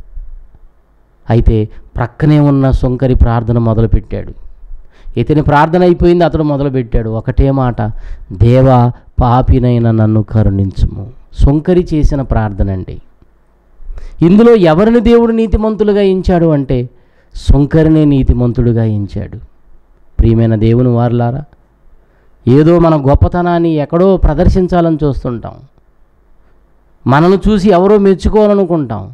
అయితే ప్రక్కనే ఉన్న సొంకరి ప్రార్థన మొదలుపెట్టాడు ఇతని ప్రార్థన అయిపోయింది అతడు మొదలుపెట్టాడు ఒకటే మాట దేవా పాపినైన నన్ను కరుణించుము సొంకరి చేసిన ప్రార్థన అండి ఇందులో ఎవరిని దేవుడు నీతిమంతులుగా ఎంచాడు అంటే సొంకరినే నీతిమంతుడుగా ఎంచాడు ప్రియమైన దేవుని వారులారా ఏదో మన గొప్పతనాన్ని ఎక్కడో ప్రదర్శించాలని చూస్తుంటాం మనను చూసి ఎవరో మెచ్చుకోవాలనుకుంటాం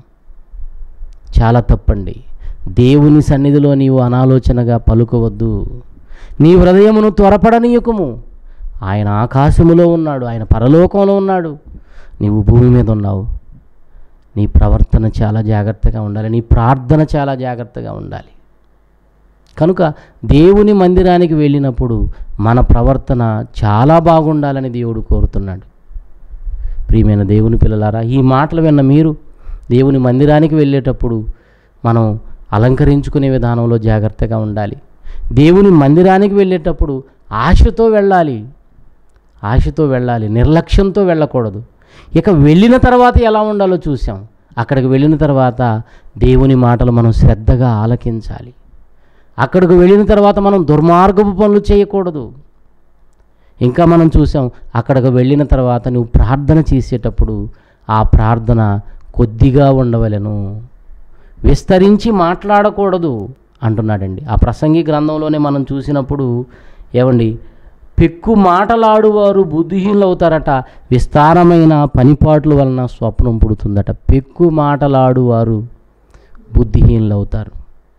చాలా తప్పండి దేవుని సన్నిధిలో నీవు అనాలోచనగా పలుకవద్దు నీ హృదయమును త్వరపడనీయకుము ఆయన ఆకాశములో ఉన్నాడు ఆయన పరలోకంలో ఉన్నాడు నీవు భూమి మీద ఉన్నావు నీ ప్రవర్తన చాలా జాగ్రత్తగా ఉండాలి నీ ప్రార్థన చాలా జాగ్రత్తగా ఉండాలి కనుక దేవుని మందిరానికి వెళ్ళినప్పుడు మన ప్రవర్తన చాలా బాగుండాలని దేవుడు కోరుతున్నాడు ప్రియమైన దేవుని పిల్లలారా ఈ మాటలు విన్న మీరు దేవుని మందిరానికి వెళ్ళేటప్పుడు మనం అలంకరించుకునే విధానంలో జాగ్రత్తగా ఉండాలి దేవుని మందిరానికి వెళ్ళేటప్పుడు ఆశతో వెళ్ళాలి ఆశతో వెళ్ళాలి నిర్లక్ష్యంతో వెళ్ళకూడదు ఇక వెళ్ళిన తర్వాత ఎలా ఉండాలో చూసాం అక్కడికి వెళ్ళిన తర్వాత దేవుని మాటలు మనం శ్రద్ధగా ఆలకించాలి అక్కడికి వెళ్ళిన తర్వాత మనం దుర్మార్గపు పనులు చేయకూడదు ఇంకా మనం చూసాం అక్కడికి వెళ్ళిన తర్వాత నువ్వు ప్రార్థన చేసేటప్పుడు ఆ ప్రార్థన కొద్దిగా ఉండవలెను విస్తరించి మాట్లాడకూడదు అంటున్నాడండి ఆ ప్రసంగి గ్రంథంలోనే మనం చూసినప్పుడు ఏమండి పెక్కు మాటలాడువారు బుద్ధిహీనులు అవుతారట విస్తారమైన పనిపాట్ల వలన స్వప్నం పుడుతుందట పెక్కు మాటలాడువారు బుద్ధిహీనులు అవుతారు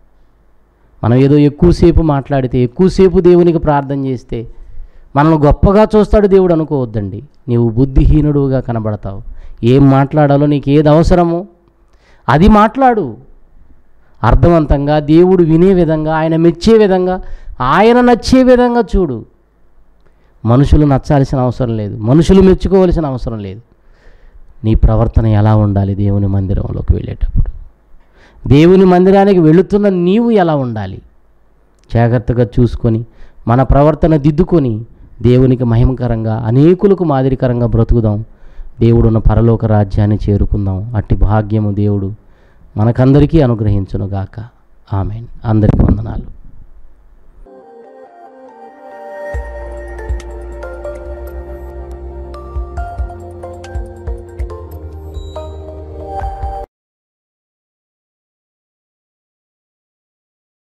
మనం ఏదో ఎక్కువసేపు మాట్లాడితే ఎక్కువసేపు దేవునికి ప్రార్థన చేస్తే మనల్ని గొప్పగా చూస్తాడు దేవుడు అనుకోవద్దండి నీవు బుద్ధిహీనుడుగా కనబడతావు ఏం మాట్లాడాలో నీకు ఏది అవసరమో అది మాట్లాడు అర్థవంతంగా దేవుడు వినే విధంగా ఆయన మెచ్చే విధంగా ఆయన నచ్చే విధంగా చూడు మనుషులు నచ్చాల్సిన అవసరం లేదు మనుషులు మెచ్చుకోవాల్సిన అవసరం లేదు నీ ప్రవర్తన ఎలా ఉండాలి దేవుని మందిరంలోకి వెళ్ళేటప్పుడు దేవుని మందిరానికి వెళుతున్న నీవు ఎలా ఉండాలి జాగ్రత్తగా చూసుకొని మన ప్రవర్తన దిద్దుకొని దేవునికి మహిమకరంగా అనేకులకు మాదిరికరంగా బ్రతుకుదాం దేవుడున్న పరలోక రాజ్యాన్ని చేరుకుందాం అట్టి భాగ్యము దేవుడు మనకందరికీ అనుగ్రహించునుగాక ఆమెన్ అందరికీ వందనాలు